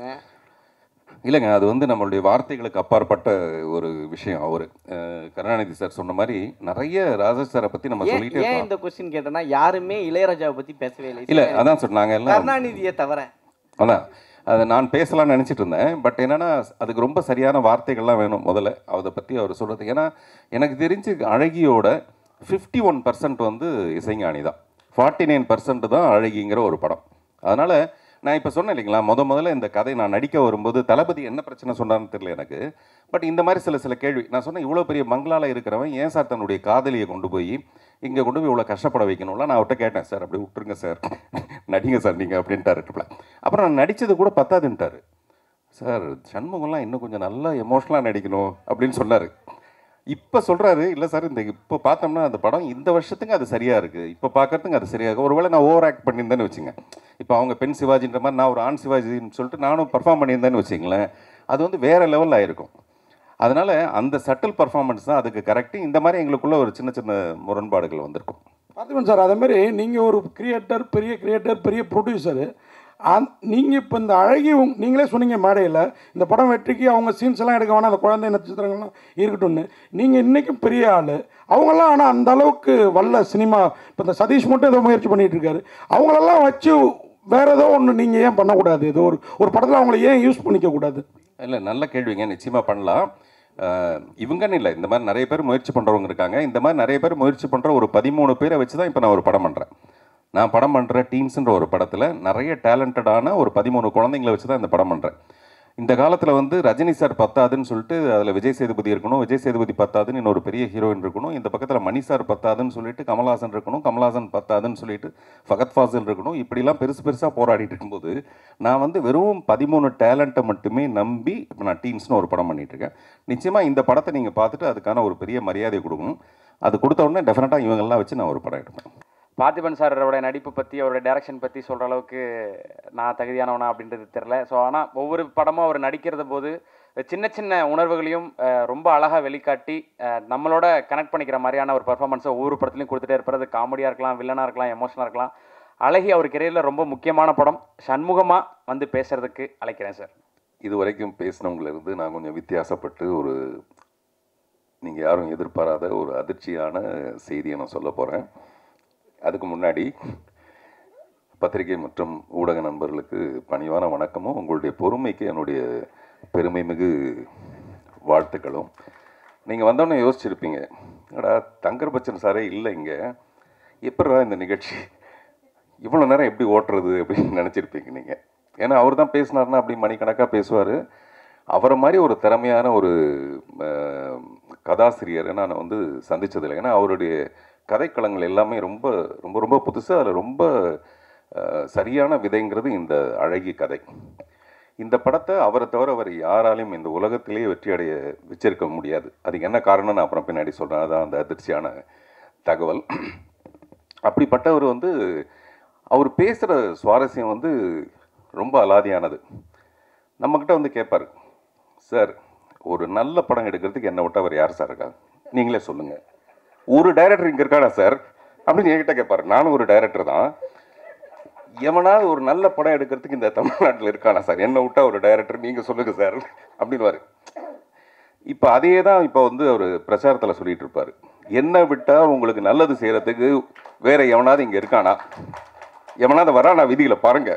இல்லைங்க அது வந்து நம்மளுடைய வார்த்தைகளுக்கு அப்பாற்பட்ட ஒரு விஷயம் அவர் கருணாநிதி சார் சொன்ன மாதிரி நிறைய ராஜா சாரை பத்தி நம்ம ஏன் சொல்லிட்டே ஏன் இருக்கோம் இந்த கொஸ்டின் கேட்டேன்னா யாருமே இளையராஜாவை பத்தி பேசவே இல்லை இல்ல அதான் சொன்னாங்க எல்லாம் கருணாநிதியை தவிர அதான் அதை நான் பேசலாம்னு நினச்சிட்டு இருந்தேன் பட் என்னன்னா அதுக்கு ரொம்ப சரியான வார்த்தைகள்லாம் வேணும் முதல்ல அதை பற்றி அவர் சொல்கிறது ஏன்னா எனக்கு தெரிஞ்சு அழகியோட ஃபிஃப்டி ஒன் பர்சன்ட் வந்து இசைஞானி தான் ஃபார்ட்டி நைன் பர்சன்ட் தான் அழகிங்கிற ஒரு படம் அதனால் நான் இப்போ சொன்னேன் இல்லைங்களா முத முதல்ல இந்த கதை நான் நடிக்க வரும்போது தளபதி என்ன பிரச்சனை சொன்னார்னு தெரியல எனக்கு பட் இந்த மாதிரி சில சில கேள்வி நான் சொன்னேன் இவ்வளோ பெரிய பங்களால இருக்கிறவன் ஏன் சார் தன்னுடைய காதலியை கொண்டு போய் இங்கே கொண்டு போய் இவ்வளோ கஷ்டப்பட வைக்கணும்ல நான் அவர்கிட்ட கேட்டேன் சார் அப்படி விட்டுருங்க சார் நடிங்க சார் நீங்கள் அப்படின்ட்டாரு ட்ரிப்ல அப்புறம் நான் நடித்தது கூட பத்தாதுன்ட்டாரு சார் சண்முகம்லாம் இன்னும் கொஞ்சம் நல்லா எமோஷ்னலாக நடிக்கணும் அப்படின்னு சொன்னார் இப்போ சொல்கிறாரு இல்லை சார் இந்த இப்போ பார்த்தோம்னா அந்த படம் இந்த வருஷத்துக்கு அது சரியாக இருக்குது இப்போ பார்க்கறதுக்கு அது சரியாக இருக்கு ஒருவேளை நான் ஓவர் ஆக்ட் பண்ணியிருந்தேன்னு வச்சுங்க இப்போ அவங்க பெண் சிவாஜின்ற மாதிரி நான் ஒரு ஆண் சிவாஜின்னு சொல்லிட்டு நானும் பர்ஃபார்ம் பண்ணியிருந்தேன்னு வச்சிங்களேன் அது வந்து வேறு லெவலில் ஆயிருக்கும் அதனால் அந்த சட்டில் பர்ஃபார்மன்ஸ் தான் அதுக்கு கரெக்டு இந்த மாதிரி எங்களுக்குள்ள ஒரு சின்ன சின்ன முரண்பாடுகள் வந்திருக்கும் பார்த்துக்கோங்க சார் அதே மாதிரி நீங்கள் ஒரு கிரியேட்டர் பெரிய கிரியேட்டர் பெரிய ப்ரொடியூசரு அந் நீங்கள் இப்போ இந்த அழகி உங்- நீங்களே சொன்னீங்க மேடையில் இந்த படம் வெற்றிக்கு அவங்க சீன்ஸ் எல்லாம் எடுக்க வேணாம் அந்த குழந்தை நட்சத்திரங்கள்லாம் இருக்கட்டும்னு நீங்கள் இன்றைக்கும் பெரிய ஆள் அவங்கெல்லாம் ஆனால் அந்த அளவுக்கு வல்ல சினிமா இப்போ இந்த சதீஷ் மட்டும் ஏதோ முயற்சி பண்ணிட்டு இருக்காரு அவங்களெல்லாம் வச்சு வேற ஏதோ ஒன்று நீங்கள் ஏன் பண்ணக்கூடாது ஏதோ ஒரு ஒரு படத்தில் அவங்கள ஏன் யூஸ் பண்ணிக்க கூடாது இல்லை நல்ல கேள்விங்க நிச்சயமாக பண்ணலாம் அஹ், இவங்கன்னு இல்லை இந்த மாதிரி நிறைய பேர் முயற்சி பண்ணுறவங்க இருக்காங்க இந்த மாதிரி நிறைய பேர் முயற்சி பண்ணுற ஒரு பதிமூணு பேரை வச்சு தான் இப்போ நான் ஒரு படம் பண்ணுறேன் நான் படம் பண்ணுற டீன்ஸ்ன்ற ஒரு படத்தில் நிறைய டேலண்டடான ஒரு பதிமூணு குழந்தைங்களை வச்சு தான் இந்த படம் பண்ணுறேன் இந்த காலத்தில் வந்து ரஜினி சார் பத்தாதுன்னு சொல்லிட்டு அதில் விஜய் சேதுபதி இருக்கணும் விஜய் சேதுபதி பத்தாதுன்னு இன்னொரு பெரிய ஹீரோயின் இருக்கணும் இந்த பக்கத்தில் மணி சார் பத்தாதுன்னு சொல்லிட்டு கமல்ஹாசன் இருக்கணும் கமல்ஹாசன் பத்தாதுன்னு சொல்லிட்டு ஃபகத் ஃபாசில் இருக்கணும் இப்படிலாம் பெருசு பெருசாக போராடிட்டு இருக்கும்போது நான் வந்து வெறும் பதிமூணு டேலண்ட்டை மட்டுமே நம்பி இப்போ நான் டீம்ஸ்னு ஒரு படம் பண்ணிட்டு இருக்கேன் நிச்சயமாக இந்த படத்தை நீங்கள் பார்த்துட்டு அதுக்கான ஒரு பெரிய மரியாதை கொடுக்கணும் அது கொடுத்த உடனே டெஃபினட்டாக இவங்கெல்லாம் வச்சு நான் ஒரு படம் எடுப்பேன் பார்த்திபன் சாரோட நடிப்பு பற்றி அவரோட டைரக்ஷன் பற்றி சொல்கிற அளவுக்கு நான் தகுதியானவனா அப்படின்றது தெரில ஸோ ஆனால் ஒவ்வொரு படமும் அவர் நடிக்கிறத போது சின்ன சின்ன உணர்வுகளையும் அஹ், ரொம்ப அழகாக வெளிக்காட்டி அஹ், நம்மளோட கனெக்ட் பண்ணிக்கிற மாதிரியான ஒரு பர்ஃபார்மன்ஸை ஒவ்வொரு படத்துலையும் கொடுத்துட்டே இருப்பது காமெடியாக இருக்கலாம் வில்லனாக இருக்கலாம் எமோஷனாக இருக்கலாம் அழகி அவர் கெரியரில் ரொம்ப முக்கியமான படம் சண்முகமாக வந்து பேசுறதுக்கு அழைக்கிறேன் சார் இது வரைக்கும் பேசினவங்களிருந்து நான் கொஞ்சம் வித்தியாசப்பட்டு ஒரு நீங்கள் யாரும் எதிர்பாராத ஒரு அதிர்ச்சியான செய்தியை நான் சொல்ல போகிறேன் அதுக்கு முன்னாடி பத்திரிகை மற்றும் ஊடக நண்பர்களுக்கு பணிவான வணக்கமும் உங்களுடைய பொறுமைக்கு என்னுடைய பெருமை மிகு வாழ்த்துக்களும் நீங்கள் வந்தோடனே யோசிச்சிருப்பீங்க அடா தங்கர் பச்சன் சாரே இல்லை இங்கே எப்படா இந்த நிகழ்ச்சி இவ்வளோ நேரம் எப்படி ஓட்டுறது அப்படின்னு நினச்சிருப்பீங்க நீங்கள் ஏன்னா அவர் தான் பேசினார்னா அப்படி மணிக்கணக்காக பேசுவார் அவரை மாதிரி ஒரு திறமையான ஒரு அஹ், கதாசிரியரை நான் வந்து சந்திச்சதில்லை ஏன்னா அவருடைய கதைக்களங்கள் எல்லாமே ரொம்ப ரொம்ப ரொம்ப புதுசு அதில் ரொம்ப அஹ், சரியான விதைங்கிறது இந்த அழகி கதை இந்த படத்தை அவரை தவிர அவர் யாராலையும் இந்த உலகத்திலேயே வெற்றி அடைய வச்சிருக்க முடியாது அதுக்கு என்ன காரணம் நான் அப்புறம் பின்னாடி சொல்கிறேன் அதான் அந்த அதிர்ச்சியான தகவல் அப்படிப்பட்டவர் வந்து அவர் பேசுகிற சுவாரஸ்யம் வந்து ரொம்ப அலாதியானது நம்மக்கிட்ட வந்து கேட்பார் சார் ஒரு நல்ல படம் எடுக்கிறதுக்கு என்னை விட்டு அவர் யார் சார் இருக்கா நீங்களே சொல்லுங்கள் ஒரு டைரக்டர் இங்கே இருக்காடா சார் அப்படின்னு என்கிட்ட கேட்பார் நானும் ஒரு டைரக்டர் தான் எவனாவது ஒரு நல்ல படம் எடுக்கிறதுக்கு இந்த தமிழ்நாட்டில் இருக்கானா சார் என்னை விட்டா ஒரு டைரக்டர் நீங்கள் சொல்லுங்கள் சார் அப்படின்வாரு இப்போ அதே தான் இப்போ வந்து அவர் பிரச்சாரத்தில் சொல்லிட்டு இருப்பார் என்ன விட்டால் உங்களுக்கு நல்லது செய்கிறதுக்கு வேற எவனாவது இங்கே இருக்கானா எவனாவது வரானா விதிகளை பாருங்க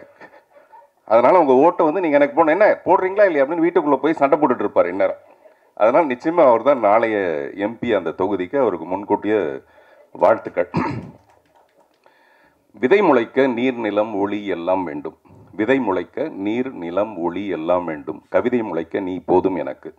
அதனால உங்க ஓட்டை வந்து நீங்க எனக்கு போன என்ன போடுறீங்களா இல்லையா அப்படின்னு வீட்டுக்குள்ள போய் சண்டை போட்டுட்டு இருப்பார் இந்நேரம் அதனால நிச்சயமா அவர் தான் நாளைய எம்பி அந்த தொகுதிக்கு அவருக்கு முன்கூட்டிய வாழ்த்துக்கள் விதை முளைக்க நீர் நிலம் ஒளி எல்லாம் வேண்டும் விதை முளைக்க நீர் நிலம் ஒளி எல்லாம் வேண்டும் கவிதை முளைக்க நீ போதும் எனக்கு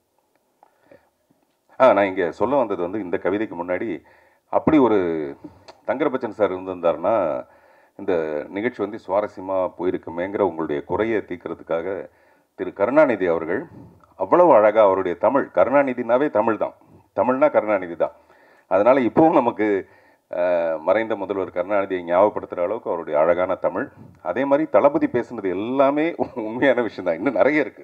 ஆ நான் இங்கே சொல்ல வந்தது வந்து இந்த கவிதைக்கு முன்னாடி அப்படி ஒரு தங்கரபச்சன் சார் இருந்திருந்தாருன்னா இந்த நிகழ்ச்சி வந்து சுவாரஸ்யமாக போயிருக்குமேங்கிற உங்களுடைய குறையை தீர்க்கறதுக்காக திரு கருணாநிதி அவர்கள் அவ்வளவு அழகாக அவருடைய தமிழ் கருணாநிதினாவே தமிழ் தான் தமிழ்னா கருணாநிதி தான் அதனால் இப்போவும் நமக்கு அஹ், மறைந்த முதல்வர் கருணாநிதியை ஞாபகப்படுத்துகிற அளவுக்கு அவருடைய அழகான தமிழ் அதே மாதிரி தளபதி பேசுனது எல்லாமே உண்மையான விஷயம் தான் இன்னும் நிறைய இருக்குது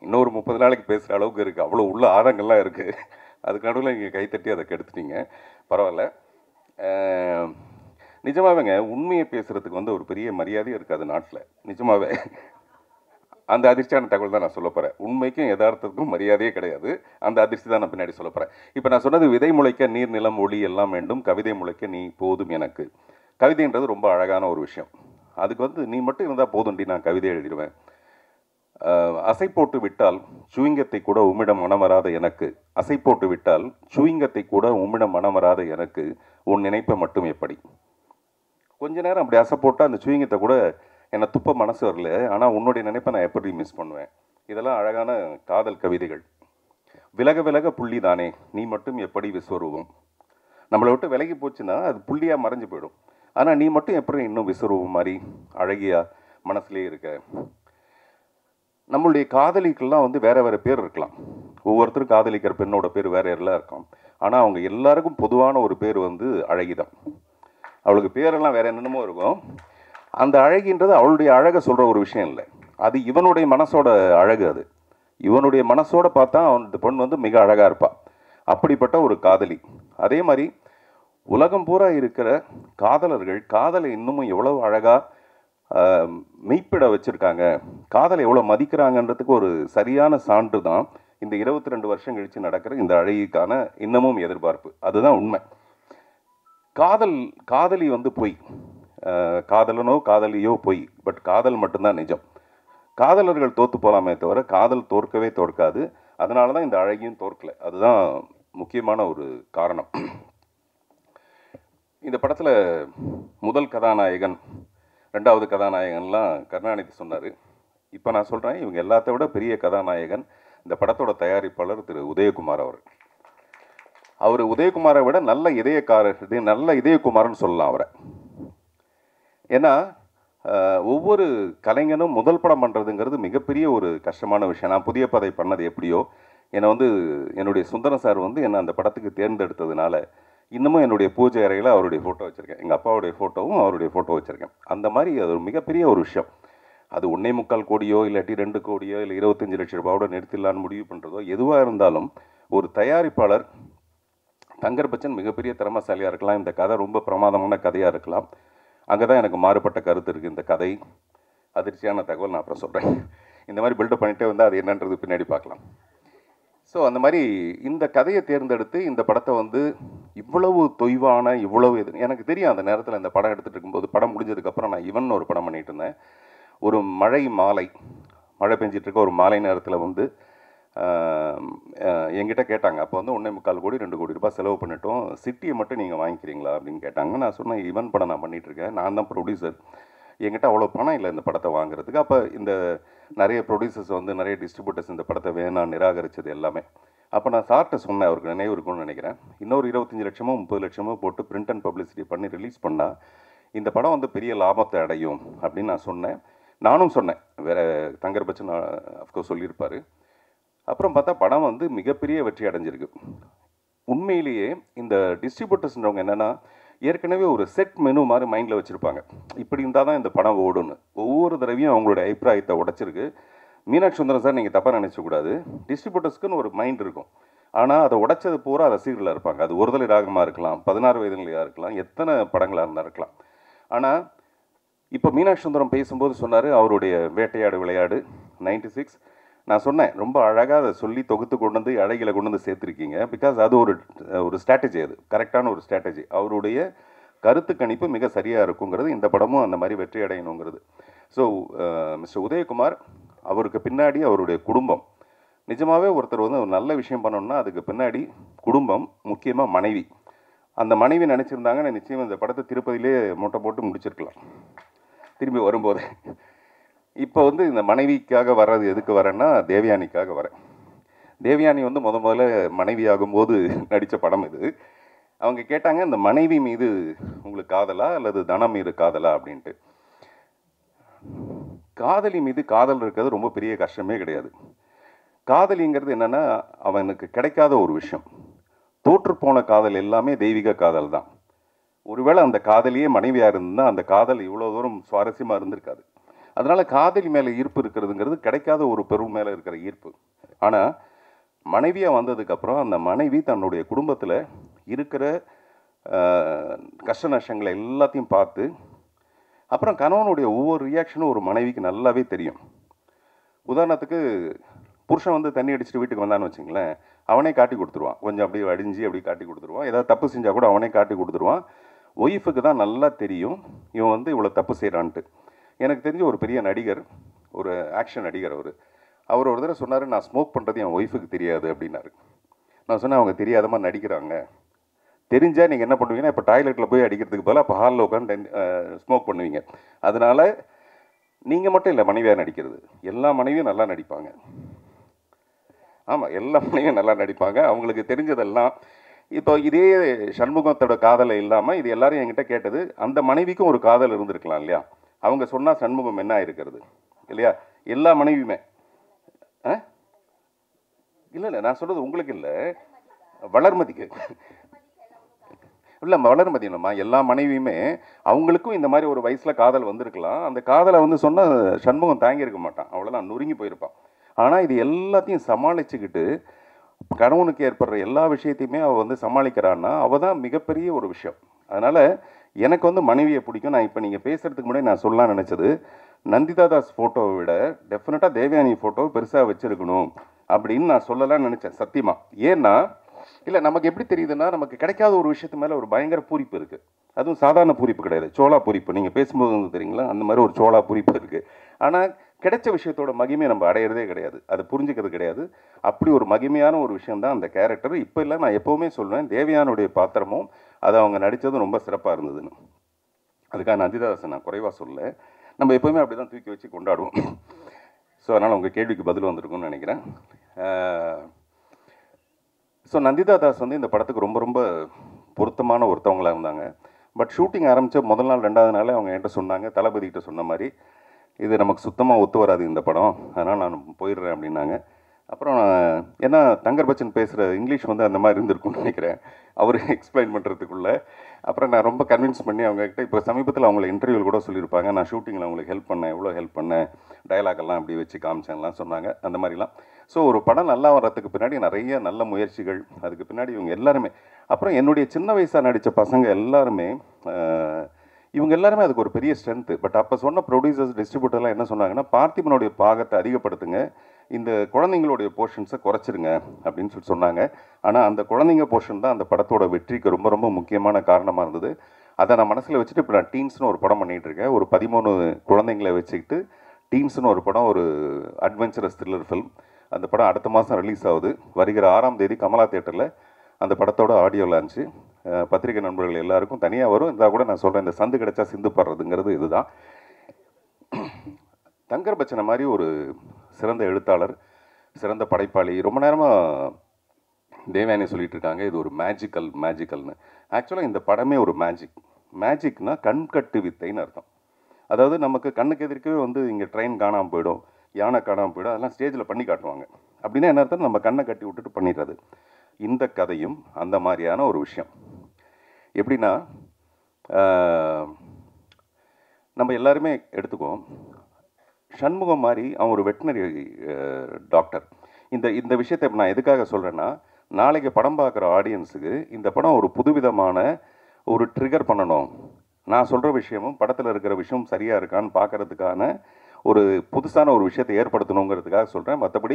இன்னொரு முப்பது நாளைக்கு பேசுகிற அளவுக்கு இருக்குது அவ்வளோ உள்ள ஆழங்கள்லாம் இருக்குது அதுக்கு நடுவில் நீங்கள் கைத்தட்டி அதை கெடுத்துட்டீங்க பரவாயில்ல அஹ், நிஜமாவேங்க உண்மையை பேசுகிறதுக்கு வந்து ஒரு பெரிய மரியாதையும் இருக்காது நாட்டில் நிஜமாவே அந்த அதிர்ச்சியான தகவல் தான் நான் சொல்ல போகிறேன் உண்மைக்கும் யதார்த்தத்துக்கும் மரியாதையே கிடையாது அந்த அதிர்ச்சி தான் நான் பின்னாடி சொல்ல போகிறேன் இப்போ நான் சொன்னது விதை முளைக்க நீர் நிலம் ஒளி எல்லாம் வேண்டும் கவிதை முளைக்க நீ போதும் எனக்கு கவிதைன்றது ரொம்ப அழகான ஒரு விஷயம் அதுக்கு வந்து நீ மட்டும் இருந்தால் போதும்டி நான் கவிதை எழுதிடுவேன் அஹ், அசை போட்டு விட்டால் சுவிங்கத்தை கூட உம்மிடம் மனம் வராத எனக்கு அசை போட்டு விட்டால் சுவிங்கத்தை கூட உம்மிடம் மனம் வராத எனக்கு உன் நினைப்பை மட்டும் எப்படி கொஞ்ச நேரம் அப்படி அசை போட்டால் அந்த சுவிங்கத்தை கூட என்னை துப்ப மனசு வரல ஆனால் உன்னுடைய நினைப்பை நான் எப்படி மிஸ் பண்ணுவேன் இதெல்லாம் அழகான காதல் கவிதைகள் விலக விலக புள்ளி தானே நீ மட்டும் எப்படி விஸ்வரூபம் நம்மளை விட்டு விலகி போச்சுன்னா அது புள்ளியாக மறைஞ்சு போயிடும் ஆனால் நீ மட்டும் எப்படி இன்னும் விஸ்வரூபம் மாதிரி அழகியா மனசுலேயே இருக்க நம்மளுடைய காதலிக்கெல்லாம் வந்து வேற வேற பேர் இருக்கலாம் ஒவ்வொருத்தரும் காதலிக்கிற பெண்ணோட பேர் வேற எல்லாம் இருக்கும் ஆனால் அவங்க எல்லாருக்கும் பொதுவான ஒரு பேர் வந்து அழகிதான் அவளுக்கு பேரெல்லாம் வேற என்னென்னமோ இருக்கும் அந்த அழகின்றது அவளுடைய அழகை சொல்ற ஒரு விஷயம் இல்லை அது இவனுடைய மனசோட அழகு அது இவனுடைய மனசோட பார்த்தா அவன் இந்த பொண்ணு வந்து மிக அழகா இருப்பா அப்படிப்பட்ட ஒரு காதலி அதே மாதிரி உலகம் பூரா இருக்கிற காதலர்கள் காதலை இன்னமும் எவ்வளவு அழகா ஆஹ், மெய்ப்பிட வச்சிருக்காங்க காதலை எவ்வளவு மதிக்கிறாங்கன்றதுக்கு ஒரு சரியான சான்று தான் இந்த இருபத்தி ரெண்டு வருஷம் கழிச்சு நடக்கிற இந்த அழகிக்கான இன்னமும் எதிர்பார்ப்பு அதுதான் உண்மை காதல் காதலி வந்து பொய் அஹ், காதலனோ காதலியோ பொய் பட் காதல் மட்டும்தான் நிஜம் காதலர்கள் தோத்து போகலாமே தவிர காதல் தோற்கவே தோற்காது அதனால தான் இந்த அழகியும் தோற்கல அதுதான் முக்கியமான ஒரு காரணம் இந்த படத்தில் முதல் கதாநாயகன் ரெண்டாவது கதாநாயகன்லாம் கருணாநிதி சொன்னார் இப்போ நான் சொல்கிறேன் இவங்க எல்லாத்த விட பெரிய கதாநாயகன் இந்த படத்தோட தயாரிப்பாளர் திரு உதயகுமார் அவர் அவர் உதயகுமாரை விட நல்ல இதயக்காரர் இது நல்ல இதயகுமாரன்னு சொல்லலாம் அவரை ஏன்னா அஹ், ஒவ்வொரு கலைஞனும் முதல் படம் பண்ணுறதுங்கிறது மிகப்பெரிய ஒரு கஷ்டமான விஷயம் நான் புதிய பதை பண்ணது எப்படியோ என்னை வந்து என்னுடைய சுந்தரம் சார் வந்து என்னை அந்த படத்துக்கு தேர்ந்தெடுத்ததுனால இன்னமும் என்னுடைய பூஜை அறையில் அவருடைய ஃபோட்டோ வச்சுருக்கேன் எங்கள் அப்பாவுடைய ஃபோட்டோவும் அவருடைய ஃபோட்டோ வச்சுருக்கேன் அந்த மாதிரி அது ஒரு மிகப்பெரிய ஒரு விஷயம் அது ஒன்னே முக்கால் கோடியோ இல்லாட்டி ரெண்டு கோடியோ இல்லை இருபத்தஞ்சு லட்சம் ரூபாவோட நிறுத்திடலான்னு முடிவு பண்ணுறதோ எதுவாக இருந்தாலும் ஒரு தயாரிப்பாளர் தங்கர் பச்சன் மிகப்பெரிய திறமசாலியாக இருக்கலாம் இந்த கதை ரொம்ப பிரமாதமான கதையாக இருக்கலாம் அங்கே தான் எனக்கு மாறுபட்ட கருத்து இருக்குது இந்த கதை அதிர்ச்சியான தகவல் நான் அப்புறம் சொல்கிறேன் இந்த மாதிரி பில்டப் பண்ணிட்டே வந்தால் அது என்னன்றது பின்னாடி பார்க்கலாம் ஸோ அந்த மாதிரி இந்த கதையை தேர்ந்தெடுத்து இந்த படத்தை வந்து இவ்வளவு தொய்வான இவ்வளவு இது எனக்கு தெரியும் அந்த நேரத்தில் இந்த படம் எடுத்துகிட்டு இருக்கும்போது படம் முடிஞ்சதுக்கப்புறம் நான் இவன் ஒரு படம் பண்ணிட்டு இருந்தேன் ஒரு மழை மாலை மழை பெஞ்சிட்டு இருக்க ஒரு மாலை நேரத்தில் வந்து ஆஹ், ஆஹ், என்கிட்ட கேட்டாங்க அப்போ வந்து ஒன்றே முக்கால் கோடி ரெண்டு கோடி ரூபாய் செலவு பண்ணிட்டோம் சிட்டியை மட்டும் நீங்கள் வாங்கிக்கிறீங்களா அப்படின்னு கேட்டாங்க நான் சொன்னேன் இவன் படம் நான் பண்ணிட்டு இருக்கேன் நான் தான் ப்ரொடியூசர் என்கிட்ட அவ்வளோ பணம் இல்லை இந்த படத்தை வாங்குறதுக்கு அப்போ இந்த நிறைய ப்ரொடியூசர்ஸ் வந்து நிறைய டிஸ்ட்ரிபியூட்டர்ஸ் இந்த படத்தை வேணாம் நிராகரிச்சது எல்லாமே அப்போ நான் சார்கிட்ட சொன்னேன் அவருக்கு நினைவு இருக்கும்னு நினைக்கிறேன் இன்னொரு இருபத்தஞ்சி லட்சமோ முப்பது லட்சமோ போட்டு பிரிண்ட் அண்ட் பப்ளிசிட்டி பண்ணி ரிலீஸ் பண்ணால் இந்த படம் வந்து பெரிய லாபத்தை அடையும் அப்படின்னு நான் சொன்னேன் நானும் சொன்னேன் வேற தங்கர் பச்சன் அஃப்கோர்ஸ் சொல்லியிருப்பாரு அப்புறம் பார்த்தா படம் வந்து மிகப்பெரிய வெற்றி அடைஞ்சிருக்கு உண்மையிலேயே இந்த டிஸ்ட்ரிபியூட்டர்ஸ்ன்றவங்க என்னென்னா ஏற்கனவே ஒரு செட் மெனு மாதிரி மைண்டில் வச்சுருப்பாங்க இப்படி இருந்தால் தான் இந்த படம் ஓடுன்னு ஒவ்வொரு தடவையும் அவங்களோட அபிப்பிராயத்தை உடைச்சிருக்கு மீனாட்சி சுந்தரம் சார் நீங்கள் தப்பாக நினைச்சக்கூடாது டிஸ்ட்ரிபியூட்டர்ஸ்க்குன்னு ஒரு மைண்ட் இருக்கும் ஆனால் அதை உடைச்சது பூரா ரசிகர்களாக இருப்பாங்க அது ஒருதலை ராகமாக இருக்கலாம் பதினாறு வயது நிலையாக இருக்கலாம் எத்தனை படங்களாக இருந்தால் இருக்கலாம் ஆனால் இப்போ மீனாட்சி சுந்தரம் பேசும்போது சொன்னார் அவருடைய வேட்டையாடு விளையாடு 96 சிக்ஸ் நான் சொன்னேன் ரொம்ப அழகாக அதை சொல்லி தொகுத்து கொண்டு வந்து அழகில கொண்டு வந்து சேர்த்துருக்கீங்க பிகாஸ் அது ஒரு ஒரு ஸ்ட்ராட்டஜி அது கரெக்டான ஒரு ஸ்ட்ராட்டஜி அவருடைய கருத்து கணிப்பு மிக சரியாக இருக்குங்கிறது இந்த படமும் அந்த மாதிரி வெற்றி அடையணுங்கிறது ஸோ மிஸ்டர் உதயகுமார் அவருக்கு பின்னாடி அவருடைய குடும்பம் நிஜமாவே ஒருத்தர் வந்து ஒரு நல்ல விஷயம் பண்ணணும்னா அதுக்கு பின்னாடி குடும்பம் முக்கியமாக மனைவி அந்த மனைவி நினச்சிருந்தாங்கன்னா நிச்சயம் இந்த படத்தை திருப்பதியிலே மூட்டை போட்டு முடிச்சிருக்கலாம் திரும்பி வரும்போது இப்போ வந்து இந்த மனைவிக்காக வர்றது எதுக்கு வரேன்னா தேவயானிக்காக வரேன் தேவயானி வந்து முத முதல்ல மனைவி ஆகும்போது நடித்த படம் இது அவங்க கேட்டாங்க இந்த மனைவி மீது உங்களுக்கு காதலா அல்லது தனம் மீது காதலா அப்படின்ட்டு காதலி மீது காதல் இருக்கிறது ரொம்ப பெரிய கஷ்டமே கிடையாது காதலிங்கிறது என்னன்னா அவனுக்கு கிடைக்காத ஒரு விஷயம் தோற்றுப்போன காதல் எல்லாமே தெய்வீக காதல் தான் ஒருவேளை அந்த காதலியே மனைவியாக இருந்தால் அந்த காதல் இவ்வளோ தூரம் சுவாரஸ்யமாக இருந்திருக்காது அதனால் காதலி மேலே ஈர்ப்பு இருக்கிறதுங்கிறது கிடைக்காத ஒரு பெரும் மேலே இருக்கிற ஈர்ப்பு ஆனால் மனைவியாக வந்ததுக்கப்புறம் அந்த மனைவி தன்னுடைய குடும்பத்தில் இருக்கிற ஆஹ், கஷ்ட நஷ்டங்களை எல்லாத்தையும் பார்த்து அப்புறம் கணவனுடைய ஒவ்வொரு ரியாக்ஷனும் ஒரு மனைவிக்கு நல்லாவே தெரியும் உதாரணத்துக்கு புருஷன் வந்து தண்ணி அடிச்சுட்டு வீட்டுக்கு வந்தான்னு வச்சுங்களேன் அவனே காட்டி கொடுத்துருவான் கொஞ்சம் அப்படியே வடிஞ்சு அப்படியே காட்டி கொடுத்துருவான் ஏதாவது தப்பு செஞ்சால் கூட அவனே காட்டி கொடுத்துருவான் ஒய்ஃபுக்கு தான் நல்லா தெரியும் இவன் வந்து இவ்வளோ தப்பு செய்கிறான்ட்டு எனக்கு தெரிஞ்ச ஒரு பெரிய நடிகர் ஒரு ஆக்ஷன் நடிகர் அவர் அவர் ஒரு தடவை சொன்னார் நான் ஸ்மோக் பண்ணுறது என் ஒய்ஃபுக்கு தெரியாது அப்படின்னாரு நான் சொன்னேன் அவங்க தெரியாதமா நடிக்கிறாங்க தெரிஞ்சால் நீங்கள் என்ன பண்ணுவீங்கன்னா இப்போ டாய்லெட்டில் போய் அடிக்கிறதுக்கு பதிலாக இப்போ ஹாலில் உட்காந்து ஸ்மோக் பண்ணுவீங்க அதனால நீங்கள் மட்டும் இல்லை மனைவியாக நடிக்கிறது எல்லா மனைவியும் நல்லா நடிப்பாங்க ஆமாம் எல்லா மனைவியும் நல்லா நடிப்பாங்க அவங்களுக்கு தெரிஞ்சதெல்லாம் இப்போ இதே சண்முகத்தோட காதலை இல்லாமல் இது எல்லாரும் என்கிட்ட கேட்டது அந்த மனைவிக்கும் ஒரு காதல் இருந்திருக்கலாம் இல்லையா அவங்க சொன்னால் சண்முகம் என்ன இருக்கிறது இல்லையா எல்லா மனைவியுமே ஆ இல்லை இல்லை நான் சொல்கிறது உங்களுக்கு இல்லை வளர்மதிக்கு இல்லை வளர்மதி இல்லைம்மா எல்லா மனைவியுமே அவங்களுக்கும் இந்த மாதிரி ஒரு வயசில் காதல் வந்திருக்கலாம் அந்த காதலை வந்து சொன்னால் சண்முகம் தாங்கியிருக்க மாட்டான் அவ்வளோதான் நொறுங்கி போயிருப்பான் ஆனால் இது எல்லாத்தையும் சமாளிச்சுக்கிட்டு கணவனுக்கு ஏற்படுற எல்லா விஷயத்தையுமே அவள் வந்து சமாளிக்கிறான்னா அவள் தான் மிகப்பெரிய ஒரு விஷயம் அதனால் எனக்கு வந்து மனைவியை பிடிக்கும் நான் இப்போ நீங்கள் பேசுகிறதுக்கு முன்னாடி நான் சொல்லலாம்னு நினச்சது நந்திதா தாஸ் ஃபோட்டோவை விட டெஃபினட்டாக தேவயானி ஃபோட்டோ பெருசாக வச்சுருக்கணும் அப்படின்னு நான் சொல்லலாம்னு நினச்சேன் சத்தியமாக ஏன்னா இல்லை நமக்கு எப்படி தெரியுதுன்னா நமக்கு கிடைக்காத ஒரு விஷயத்து மேலே ஒரு பயங்கர பூரிப்பு இருக்குது அதுவும் சாதாரண பூரிப்பு கிடையாது சோளா பூரிப்பு நீங்கள் பேசும்போது வந்து தெரியுங்களா அந்த மாதிரி ஒரு சோளா பூரிப்பு இருக்குது ஆனால் கிடைச்ச விஷயத்தோட மகிமையை நம்ம அடையிறதே கிடையாது அது புரிஞ்சுக்கிறது கிடையாது அப்படி ஒரு மகிமையான ஒரு விஷயம் தான் அந்த கேரக்டர் இப்போ இல்லை நான் எப்போவுமே சொல்லுவேன் தேவயானுடைய பாத்திரமும் அது அவங்க நடித்ததும் ரொம்ப சிறப்பாக இருந்ததுன்னு அதுக்காக நந்திதாசன் நான் குறைவாக சொல்லலை நம்ம எப்போவுமே அப்படி தான் தூக்கி வச்சு கொண்டாடுவோம் ஸோ அதனால் உங்கள் கேள்விக்கு பதில் வந்திருக்கும்னு நினைக்கிறேன் ஸோ நந்திதா தாஸ் வந்து இந்த படத்துக்கு ரொம்ப ரொம்ப பொருத்தமான ஒருத்தவங்களாக இருந்தாங்க பட் ஷூட்டிங் ஆரம்பித்த முதல் நாள் ரெண்டாவது நாளே அவங்க என்கிட்ட சொன்னாங்க தளபதிகிட்ட சொன்ன மாதிரி இது நமக்கு சுத்தமாக ஒத்து வராது இந்த படம் அதனால் நான் போயிடுறேன் அப்படின்னாங்க அப்புறம் நான் ஏன்னா தங்கர் பச்சன் பேசுகிற இங்கிலீஷ் வந்து அந்த மாதிரி இருந்திருக்கும்னு நினைக்கிறேன் அவர் எக்ஸ்பிளைன் பண்ணுறதுக்குள்ள அப்புறம் நான் ரொம்ப கன்வின்ஸ் பண்ணி அவங்ககிட்ட இப்போ சமீபத்தில் அவங்கள இன்டர்வியூவில் கூட சொல்லியிருப்பாங்க நான் ஷூட்டிங்கில் அவங்களுக்கு ஹெல்ப் பண்ணேன் எவ்வளோ ஹெல்ப் பண்ணேன் டயலாக் எல்லாம் அப்படி வச்சு காமிச்சேன்லாம் சொன்னாங்க அந்த மாதிரிலாம் ஸோ ஒரு படம் நல்லா வர்றதுக்கு பின்னாடி நிறைய நல்ல முயற்சிகள் அதுக்கு பின்னாடி இவங்க எல்லாருமே அப்புறம் என்னுடைய சின்ன வயசாக நடித்த பசங்க எல்லாருமே ஆஹ், இவங்க எல்லாருமே அதுக்கு ஒரு பெரிய ஸ்ட்ரென்த்து பட் அப்போ சொன்ன ப்ரொடியூசர்ஸ் டிஸ்ட்ரிபியூட்டர்லாம் என்ன சொன்னாங்கன்னா பார்த்திபனுடைய பாகத்தை அதிகப்படுத்துங்க இந்த குழந்தைங்களுடைய போர்ஷன்ஸை குறைச்சிருங்க அப்படின்னு சொல்லி சொன்னாங்க ஆனால் அந்த குழந்தைங்க போர்ஷன் தான் அந்த படத்தோட வெற்றிக்கு ரொம்ப ரொம்ப முக்கியமான காரணமாக இருந்தது அதை நான் மனசில் வச்சுட்டு இப்போ நான் டீன்ஸ்னு ஒரு படம் பண்ணிகிட்டு இருக்கேன் ஒரு பதிமூணு குழந்தைங்களை வச்சுக்கிட்டு டீன்ஸ்னு ஒரு படம் ஒரு அட்வென்ச்சரஸ் த்ரில்லர் ஃபில்ம் அந்த படம் அடுத்த மாதம் ரிலீஸ் ஆகுது வருகிற ஆறாம் தேதி கமலா தேட்டரில் அந்த படத்தோட ஆடியோ லான்ச்சு அஹ், பத்திரிகை நண்பர்கள் எல்லாருக்கும் தனியாக வரும் இருந்தால் கூட நான் சொல்கிறேன் இந்த சந்து கிடைச்சா சிந்து படுறதுங்கிறது இதுதான் தங்கர் பச்சனை மாதிரி ஒரு சிறந்த எழுத்தாளர் சிறந்த படைப்பாளி ரொம்ப நேரமாக தேவயானி சொல்லிட்டு இருக்காங்க இது ஒரு மேஜிக்கல் மேஜிக்கல்னு ஆக்சுவலாக இந்த படமே ஒரு மேஜிக் மேஜிக்னா கண்கட்டு வித்தைன்னு அர்த்தம் அதாவது நமக்கு கண்ணுக்கு எதிர்க்கவே வந்து இங்கே ட்ரெயின் காணாமல் போயிடும் யானை காணாமல் போயிடும் அதெல்லாம் ஸ்டேஜில் பண்ணி காட்டுவாங்க அப்படின்னா என்ன அர்த்தம் நம்ம கண்ணை கட்டி விட்டுட்டு பண்ணிடுறது இந்த கதையும் அந்த மாதிரியான ஒரு விஷயம் எப்படின்னா ஆஹ், நம்ம எல்லாருமே எடுத்துக்குவோம் சண்முகம் மாதிரி அவன் ஒரு வெட்டினரி டாக்டர் இந்த இந்த விஷயத்தை இப்ப நான் எதுக்காக சொல்கிறேன்னா நாளைக்கு படம் பார்க்குற ஆடியன்ஸுக்கு இந்த படம் ஒரு புதுவிதமான ஒரு ட்ரிகர் பண்ணணும் நான் சொல்கிற விஷயமும் படத்தில் இருக்கிற விஷயம் சரியாக இருக்கான்னு பார்க்கறதுக்கான ஒரு புதுசான ஒரு விஷயத்தை ஏற்படுத்தணுங்கிறதுக்காக சொல்கிறேன் மற்றபடி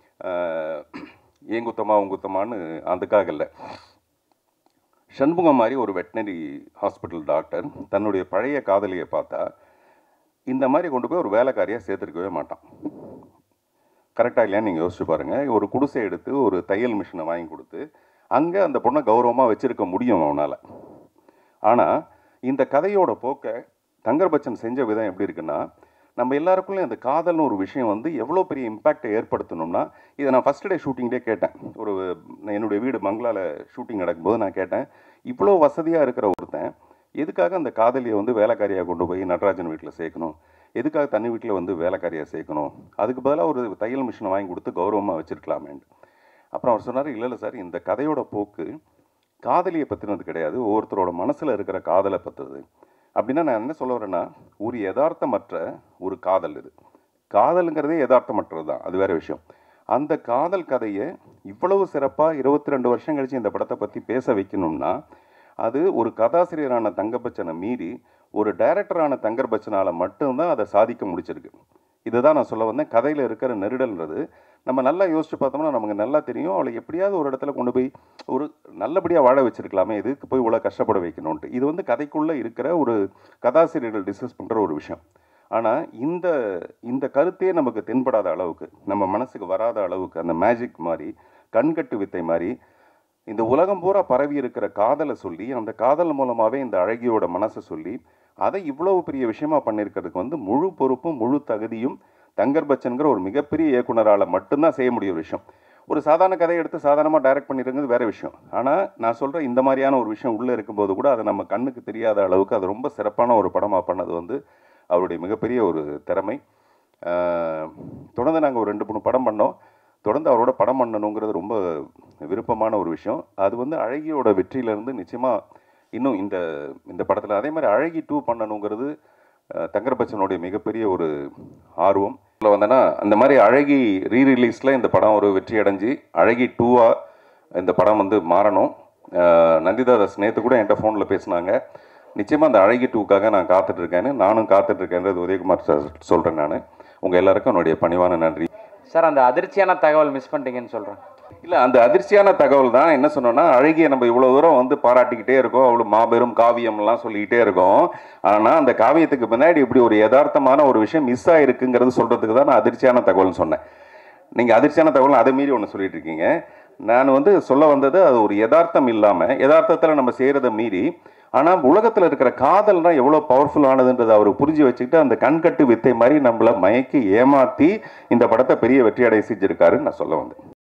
ஏன் குத்தமா உன் குத்தமான்னு அதுக்காக இல்லை சண்முகம் மாதிரி ஒரு வெட்டினரி ஹாஸ்பிட்டல் டாக்டர் தன்னுடைய பழைய காதலியை பார்த்தா இந்த மாதிரி கொண்டு போய் ஒரு வேலைக்காரியாக சேர்த்துருக்கவே மாட்டான் கரெக்டாக இல்லையான்னு நீங்கள் யோசிச்சு பாருங்கள் ஒரு குடிசை எடுத்து ஒரு தையல் மிஷினை வாங்கி கொடுத்து அங்கே அந்த பொண்ணை கௌரவமாக வச்சுருக்க முடியும் அவனால் ஆனால் இந்த கதையோட போக்கை தங்கர் பச்சன் செஞ்ச விதம் எப்படி இருக்குன்னா நம்ம எல்லாருக்குள்ளேயும் அந்த காதல்னு ஒரு விஷயம் வந்து எவ்வளோ பெரிய இம்பேக்டை ஏற்படுத்தணும்னா இதை நான் ஃபஸ்ட் டே ஷூட்டிங்லேயே கேட்டேன் ஒரு நான் என்னுடைய வீடு பங்களாவில் ஷூட்டிங் நடக்கும்போது நான் கேட்டேன் இவ்வளோ வசதியாக இருக்கிற ஒருத்தன் எதுக்காக அந்த காதலியை வந்து வேலைக்காரியாக கொண்டு போய் நடராஜன் வீட்டில் சேர்க்கணும் எதுக்காக தனி வீட்டில் வந்து வேலைக்காரியாக சேர்க்கணும் அதுக்கு பதிலாக ஒரு தையல் மிஷினை வாங்கி கொடுத்து கௌரவமாக வச்சுருக்கலாமேன்ட்டு அப்புறம் அவர் சொன்னார் இல்லை இல்லை சார் இந்த கதையோட போக்கு காதலியை பற்றினது கிடையாது ஒவ்வொருத்தரோட மனசில் இருக்கிற காதலை பற்றுறது அப்படின்னா நான் என்ன சொல்ல வரேன்னா ஒரு யதார்த்தமற்ற ஒரு காதல் இது காதலுங்கிறதே யதார்த்தமற்றது தான் அது வேற விஷயம் அந்த காதல் கதையை இவ்வளவு சிறப்பாக இருபத்தி ரெண்டு வருஷம் கழிச்சு இந்த படத்தை பற்றி பேச வைக்கணும்னா அது ஒரு கதாசிரியரான தங்கபச்சனை மீறி ஒரு டைரக்டரான தங்கர் பச்சனால் மட்டும்தான் அதை சாதிக்க முடிச்சிருக்கு இதுதான் நான் சொல்ல வந்தேன் கதையில் இருக்கிற நெருடல்ன்றது நம்ம நல்லா யோசிச்சு பார்த்தோம்னா நமக்கு நல்லா தெரியும் அவளை எப்படியாவது ஒரு இடத்துல கொண்டு போய் ஒரு நல்லபடியாக வாழ வச்சிருக்கலாமே இதுக்கு போய் இவ்வளோ கஷ்டப்பட வைக்கணும்ன்ட்டு இது வந்து கதைக்குள்ளே இருக்கிற ஒரு கதாசிரியர்கள் டிஸ்கஸ் பண்ணுற ஒரு விஷயம் ஆனால் இந்த இந்த கருத்தே நமக்கு தென்படாத அளவுக்கு நம்ம மனசுக்கு வராத அளவுக்கு அந்த மேஜிக் மாதிரி கண்கட்டு வித்தை மாதிரி இந்த உலகம் பூரா பரவி இருக்கிற காதலை சொல்லி அந்த காதல் மூலமாகவே இந்த அழகியோட மனசை சொல்லி அதை இவ்வளவு பெரிய விஷயமா பண்ணியிருக்கிறதுக்கு வந்து முழு பொறுப்பும் முழு தகுதியும் தங்கர் பச்சன்கிற ஒரு மிகப்பெரிய இயக்குனரால் மட்டும்தான் செய்ய முடிய ஒரு விஷயம் ஒரு சாதாரண கதையை எடுத்து சாதாரணமாக டைரக்ட் பண்ணியிருக்கிறது வேற விஷயம் ஆனால் நான் சொல்கிற இந்த மாதிரியான ஒரு விஷயம் உள்ளே இருக்கும்போது கூட அது நம்ம கண்ணுக்கு தெரியாத அளவுக்கு அது ரொம்ப சிறப்பான ஒரு படமாக பண்ணது வந்து அவருடைய மிகப்பெரிய ஒரு திறமை ஆஹ், தொடர்ந்து நாங்கள் ஒரு ரெண்டு மூணு படம் பண்ணோம் தொடர்ந்து அவரோட படம் பண்ணணுங்கிறது ரொம்ப விருப்பமான ஒரு விஷயம் அது வந்து அழகியோட வெற்றியிலேருந்து நிச்சயமாக இன்னும் இந்த இந்த படத்தில் அதே மாதிரி அழகி டூ பண்ணணுங்கிறது அஹ், தங்கர் பச்சனுடைய மிகப்பெரிய ஒரு ஆர்வம் சொல்ல வந்தேன்னா அந்த மாதிரி அழகி ரீ ரிலீஸில் இந்த படம் ஒரு வெற்றி அடைஞ்சு அழகி டூவாக இந்த படம் வந்து மாறணும் அஹ், நந்திதா தாஸ் நேற்று கூட என்கிட்ட ஃபோனில் பேசினாங்க நிச்சயமாக அந்த அழகி டூக்காக நான் காத்துட்ருக்கேன்னு நானும் காத்துட்ருக்கேன்றது உதயகுமார் சார் சொல்கிறேன் நான் உங்கள் எல்லாருக்கும் என்னுடைய பணிவான நன்றி சார் அந்த அதிர்ச்சியான தகவல் மிஸ் பண்ணிட்டீங்கன்னு சொல்கிறேன் இல்லை அந்த அதிர்ச்சியான தகவல் தான் என்ன சொன்னோன்னா அழகிய நம்ம இவ்வளோ தூரம் வந்து பாராட்டிக்கிட்டே இருக்கோம் அவ்வளோ மாபெரும் காவியம்லாம் சொல்லிக்கிட்டே இருக்கோம் ஆனால் அந்த காவியத்துக்கு பின்னாடி இப்படி ஒரு யதார்த்தமான ஒரு விஷயம் மிஸ் ஆயிருக்குங்கிறது சொல்கிறதுக்கு தான் நான் அதிர்ச்சியான தகவல்னு சொன்னேன் நீங்கள் அதிர்ச்சியான தகவல் அதை மீறி ஒன்று சொல்லிட்டு இருக்கீங்க நான் வந்து சொல்ல வந்தது அது ஒரு யதார்த்தம் இல்லாமல் யதார்த்தத்தில் நம்ம செய்கிறத மீறி ஆனால் உலகத்தில் இருக்கிற காதல்னா எவ்வளோ பவர்ஃபுல்லானதுன்றதை அவர் புரிஞ்சு வச்சுக்கிட்டு அந்த கண்கட்டு வித்தை மாதிரி நம்மளை மயக்கி ஏமாற்றி இந்த படத்தை பெரிய வெற்றி அடைய செஞ்சிருக்காருன்னு நான் சொல்ல வந்தேன்